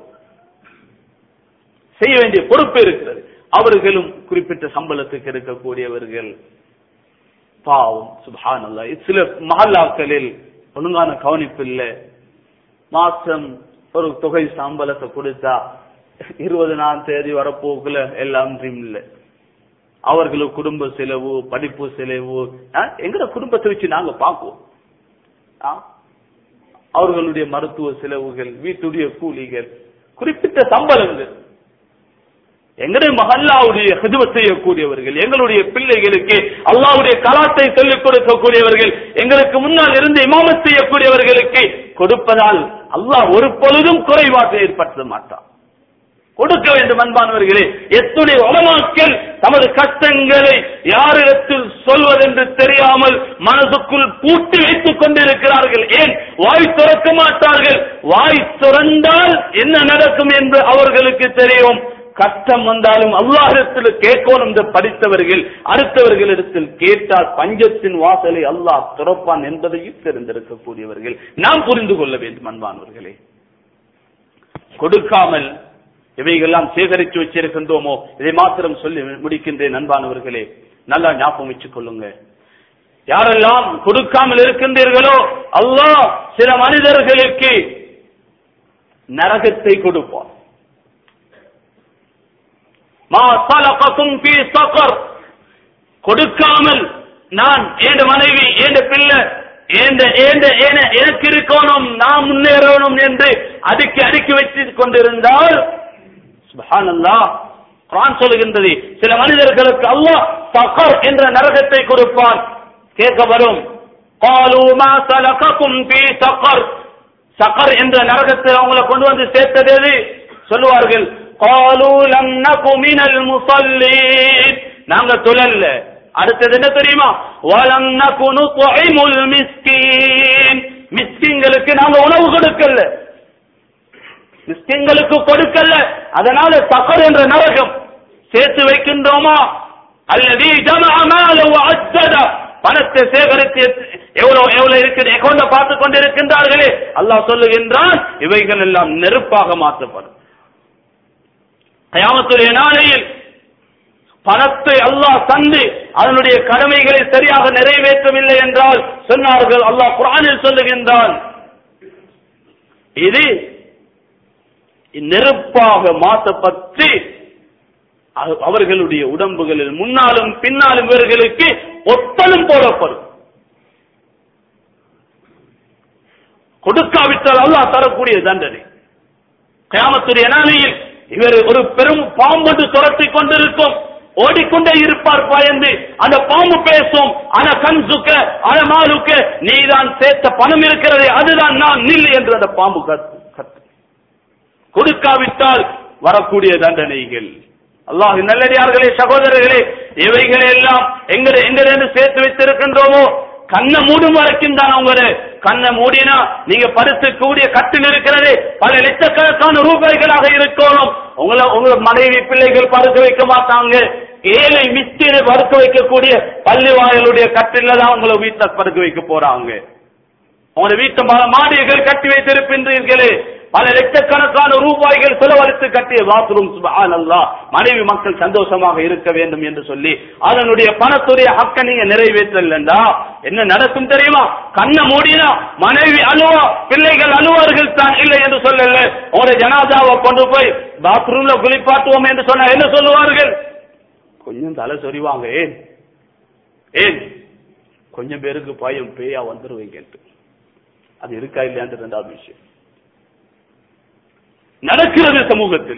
செய்ய வேண்டிய பொறுப்பு இருக்கிறது அவர்களும் குறிப்பிட்ட சம்பளத்துக்கு இருக்கக்கூடியவர்கள் பாவம் சுபஹானல்லாஹ் சில மஹல்லாக்களில் ஒழுங்கான கவனிப்பு இல்ல மாசம் ஒரு தொகை சம்பளத்தை கொடுத்தா இருபதாம் தேதி வரப்போக்குல எல்லாம் ட்ரீம்ல அவர்களுக்கு குடும்ப செலவு படிப்பு செலவு ஆ, எங்கட குடும்பத்தை வச்சு நாங்க பார்ப்போம் ஆ? அவர்களுடைய மருத்துவ செலவுகள் வீட்டுடைய கூலிகள் குறிப்பிட்ட சம்பளங்கள் எங்களுடைய மஹல்லாவுடைய ஹிதுவத் செய்யக்கூடியவர்கள் எங்களுடைய பிள்ளைகளுக்கு அல்லாவுடைய கலாத்தை சொல்லிக் கொடுக்கக்கூடியவர்கள் எங்களுக்கு முன்னால் இருந்து இமாமத் செய்யக்கூடியவர்களுக்கு கொடுப்பதால் அல்லாஹ் ஒரு பொழுதும் குறைபாட்டை ஏற்படுத்த மாட்டான் கொடுக்க வேண்டும் அன்பானவர்களே எத்துணை உலமாக்கள் தமது கஷ்டங்களை யாரிடத்தில் சொல்வதென்று தெரியாமல் மனதுக்குள் பூட்டி வைத்துக் கொண்டிருக்கிறார்கள் ஏன் வாய் திறக்க மாட்டார்கள் வாய் திறந்தால் என்ன நடக்கும் என்று அவர்களுக்கு தெரியும் கஷ்டம் வந்தாலும் அல்லாஹிடத்தில் கேட்கணும் என்று படித்தவர்கள் அடுத்தவர்களிடத்தில் கேட்டால் பஞ்சத்தின் வாசலை அல்லாஹ் திறப்பான் என்பதையும் தெரிந்திருக்கக்கூடியவர்கள் நாம் புரிந்து கொள்ள வேண்டும் அன்பானவர்களே கொடுக்காமல் இவைகள்லாம் சேகரித்து வச்சிருக்கின்றோமோ இதை மாத்திரம் சொல்லி முடிக்கின்றேன் அன்பானவர்களே நல்லா ஞாபகம் வச்சுக் கொள்ளுங்க யாரெல்லாம் கொடுக்காமல் இருக்கின்றீர்களோ அல்லாஹ் சில மனிதர்களுக்கு நரகத்தை கொடுப்பார் மா சலகக்கும் ஃபீ சகர் கொடுக்காமல் நான் ஏண்ட மனைவி ஏண்ட பிள்ளை ஏண்ட ஏண்ட ஏன எனக்கு இருக்கணும் நான் முன்னேறணும் என்று அடுக்கி அடுக்கி வச்சுக் கொண்டிருந்தால் சுப்ஹானல்லாஹ் குர்ஆன் சொல்லுகின்றது சில மனிதர்களுக்கு அல்லாஹ் சகர் என்ற நரகத்தை கொடுப்பான் கேட்க வரும் قالوا ما سلككم في سقر சகர் என்ற நரகத்தில் அவங்களை கொண்டு வந்து சேர்த்தது எது சொல்லுவார்கள் قالوا لم نك من المصلين நாங்க தொழல்ல அடுத்தது என்ன தெரியுமா ولم نك نطعم المسكين மிஸ்கின்களுக்கு நாங்க உணவு கொடுக்கல மிஸ்கின்களுக்கு கொடுக்கல அதனால சகர் என்ற நரகம் சேர்த்து வைக்கின்றோமா அல்லது ஜமஅ மாலஹு வஅத்தத பணத்தை சேகரித்து எவ்வளவு எவ்வளவு இருக்குது அக்கௌண்ட பார்த்து கொண்டிருக்கின்றார்களே அல்லாஹ் சொல்லுகின்றான் இவைகள் எல்லாம் நெருப்பாக மாற்றப்படும் கயாமத்துடைய நாளையில் பணத்தை அல்லாஹ் தந்து அதனுடைய கடமைகளை சரியாக நிறைவேற்றவில்லை என்றால் சொன்னார்கள் அல்லாஹ் குர்ஆனில் சொல்லுகின்றான் இது நெருப்பாக மாற்றப்பட்டு அவ- அவர்களுடைய உடம்புகளில் முன்னாலும் பின்னாலும் இவர்களுக்கு ஒத்தலும் போடப்படும் கொடுக்காவிட்டால் அல்லாஹ் தரக்கூடிய தண்டனை கயாமத்துடைய நாளையில் இவர் ஒரு பெரும் பாம்பு துரத்தி கொண்டிருக்கும் ஓடிக்கொண்டே இருப்பார் பயந்து அந்த பாம்பு பேசும் அன கன்சுக்க அன மாலுக்க நீதான் சேர்த்த பணம் இருக்கிறதே அதுதான் நான் நில் என்று அந்த பாம்பு கத்து கத்து கொடுக்காவிட்டால் வரக்கூடிய தண்டனைகள் அல்லாஹ் நல்லடியார்களே சகோதரர்களே இவைகளை எல்லாம் எங்க எங்கிருந்து சேர்த்து வைத்திருக்கின்றோமோ கண்ணை மூடும் வரைக்கும் தான் அவங்க கண்ணை மூடினா நீங்க படுத்து கூடிய கட்டில் இருக்கிறது பல லட்சக்கணக்கான ரூபாய்களாக இருக்கணும் உங்களை உங்க மனைவி பிள்ளைகள் படுக்க வைக்க மாட்டாங்க ஏழை மிஸ்திரை படுக்க வைக்கக்கூடிய பள்ளி வாயலுடைய கட்டில தான் உங்களை வீட்டுல படுக்க வைக்க போறாங்க உங்களுடைய வீட்டு மா- மாடிகள் கட்டி வைத்திருக்கின்றீர்களே பல லட்சக்கணக்கான ரூபாய்கள் செலவழித்து கட்டிய பாத்ரூம் சுபஹானல்லாஹ் மனைவி மக்கள் சந்தோஷமாக இருக்க வேண்டும் என்று சொல்லி அதனுடைய பணத்துடைய ஹக்க நீங்க நிறைவேற்றலண்டா என்ன நடக்கும் தெரியுமா கண்ணை மூடினா மனைவி அழுவா பிள்ளைகள் அழுவார்கள் தான் இல்லை என்று சொல்லல உங்களுடைய ஜனாதாவை கொண்டு போய் பாத்ரூம்ல குளிப்பாட்டுவோம் என்று சொன்னா என்ன சொல்லுவார்கள் கொஞ்சம் தலை சொறிவாங்க ஏன் ஏன் கொஞ்சம் பேருக்கு பயம் பேயா வந்துருவீங்கன்ட்டு அது இருக்கா இல்லையான்ற ரெண்டாவது விஷயம் நடக்கிறது சமூகத்தில்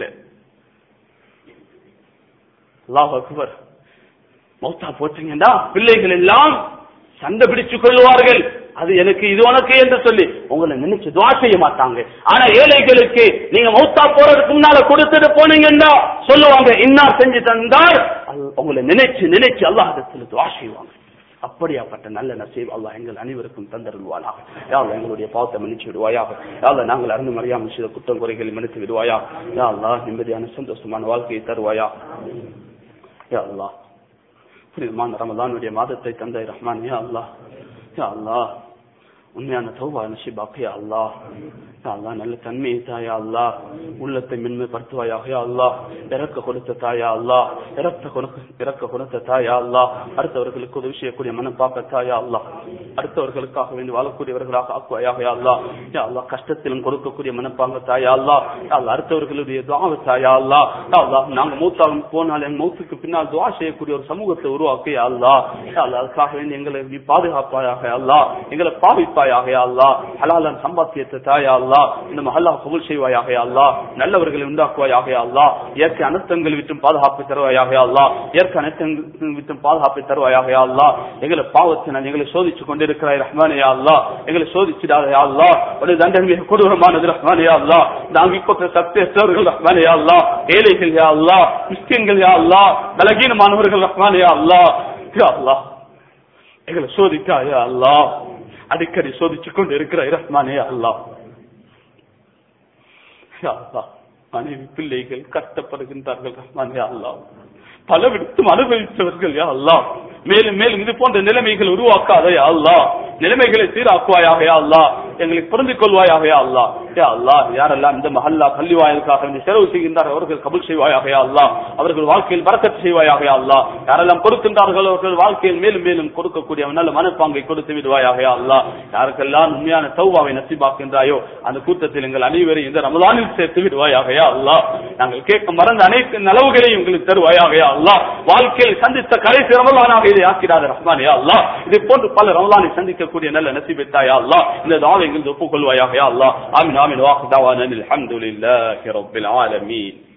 அல்லாஹ் அக்பர் மௌத்தா போட்டீங்கன்னா பிள்ளைகள் எல்லாம் சண்டை பிடிச்சுக் கொள்வார்கள் அது எனக்கு இது உனக்கு என்று சொல்லி உங்களை நினைச்சு துவா செய்ய மாட்டாங்க ஆனா ஏழைகளுக்கு நீங்க மௌத்தா போறதுக்கு முன்னால கொடுத்துட்டு போனீங்கன்னா சொல்லுவாங்க இன்னார் செஞ்சு தந்தால் அது உங்களை நினைச்சு நினைச்சு அல்லாஹிடத்தில் துவா செய்வாங்க அப்படியாப்பட்ட நல்ல நசீப் அல்லாஹ் எங்கள் அனைவருக்கும் தந்தருள்வானாக யாழ் எங்களுடைய பாவத்தை மன்னிச்சு விடுவாயாக யாழ் நாங்கள் அறிந்து மறியாமல் செய்த குற்றம் குறைகளை மன்னித்து விடுவாயா யா அல்லாஹ் நிம்மதியான சந்தோஷமான வாழ்க்கையை தருவாயா யா அல்லாஹ் புனிதமான ரமலானுடைய மாதத்தை தந்தை ரஹ்மான் யா அல்லாஹ் யா அல்லாஹ் உண்மையான தௌபா நஷிபாக்கு யா அல்லாஹ் யா அல்லாஹ் நல்ல தன்மையை தாயா அல்லாஹ் உள்ளத்தை மென்மைப்படுத்துவாயாக யா அல்லாஹ் இறக்க கொடுத்த தாயா அல்லாஹ் இறக்க கொடுக்க இறக்க கொடுத்த தாயா அல்லாஹ் அடுத்தவர்களுக்கு உதவி செய்யக்கூடிய மனம் பார்க்க தாயா அல்லாஹ் அடுத்தவர்களுக்காக வேண்டி வாழக்கூடியவர்களாக ஆக்குவாயாக யா அல்லா யா அல்லா கஷ்டத்திலும் கொடுக்கக்கூடிய மனப்பாங்க தாயா அல்லா யா அல்லா அடுத்தவர்களுடைய துவாவை தாயா அல்லா யா அல்லா நாங்க மூத்தாலும் போனால் என் மௌத்துக்கு பின்னால் துவா செய்யக்கூடிய ஒரு சமூகத்தை உருவாக்கு யா அல்லா யா அல்லா அதுக்காக வேண்டி எங்களை நீ பாதுகாப்பாயாக யா அல்லா எங்களை பாவிப்பாயாக யா அல்லா ஹலாலன் சம்பாத்தியத்தை தாயா அல்லா இந்த மஹல்லா கபூல் செய்வாயாக யா அல்லா நல்லவர்களை உண்டாக்குவாயாக யா அல்லா இயற்கை அனர்த்தங்கள் விட்டும் பாதுகாப்பு தருவாயாக யா அல்லா இயற்கை அனர்த்தங்கள் விட்டும் பாதுகாப்பு தருவாயாக யா அல்லா எங்களை பாவத்தினால் எங்களை சோதிச்சு கொண்டிருக்கிறாய் ரஹ்மானே யா அல்லா எங்களை சோதிச்சிடாத யா அல்லா ஒரு தண்டனை மிக கொடூரமானது ரஹ்மானே யா அல்லா நாங்க இப்ப சக்தியற்றவர்கள் ரஹ்மானே யா அல்லா ஏழைகள் யா அல்லா மிஸ்கின்கள் யா அல்லா பலகீனமானவர்கள் ரஹ்மானே யா அல்லா யா அல்லா எங்களை சோதிக்கா யா அல்லா அடிக்கடி சோதிச்சு கொண்டு இருக்கிறாய் ரஹ்மானே யா அல்லா யா அல்லா மனைவி பிள்ளைகள் கஷ்டப்படுகின்றார்கள் ரஹ்மான் யா அல்லா பல விடுத்தும் அனுபவித்தவர்கள் யா அல்லா மேலும் மேலும் இது போன்ற நிலைமைகள் உருவாக்காத யா அல்லா நிலைமைகளை சீராக்குவாயாக யா அல்லா எங்களுக்கு பொருந்திக் கொள்வாயாக யா அல்லா யா அல்லா யாரெல்லாம் இந்த மஹல்லா பள்ளி வாயிலுக்காக வேண்டி செலவு செய்கின்றார்கள் அவர்கள் கபுல் செய்வாயாக யா அல்லா அவர்கள் வாழ்க்கையில் பறக்கத்து செய்வாயாக யா அல்லா யாரெல்லாம் கொடுக்கின்றார்கள் அவர்கள் வாழ்க்கையில் மேலும் மேலும் கொடுக்கக்கூடிய நல்ல மனப்பாங்கை கொடுத்து விடுவாயாக யா அல்லா யாருக்கெல்லாம் உண்மையான சௌபாவை நசிபாக்கின்றாயோ அந்த கூட்டத்தில் எங்கள் அனைவரையும் இந்த ரமலானில் சேர்த்து விடுவாயாக யா அல்லா நாங்கள் கேட்க மறந்த அனைத்து நலவுகளையும் எங்களுக்கு தருவாயாக யா அல்லா வாழ்க்கையில் சந்தித்த கடைசி ரமலானாக இதை ஆக்கிறாத ரஹ்மான் யா அல்லா இது போன்று பல ரமலானை சந்திக்கக்கூடிய நல்ல நசிபெத்தாயா அல்லா இந்த தாவை எங்களுக்கு ஒப்புக்கொள்வாயாக யா அல்லா ஆமின் ஆமின் வாக்கு தாவான அல்ஹம்துலில்லாஹி ரப்பில் ஆலமீன்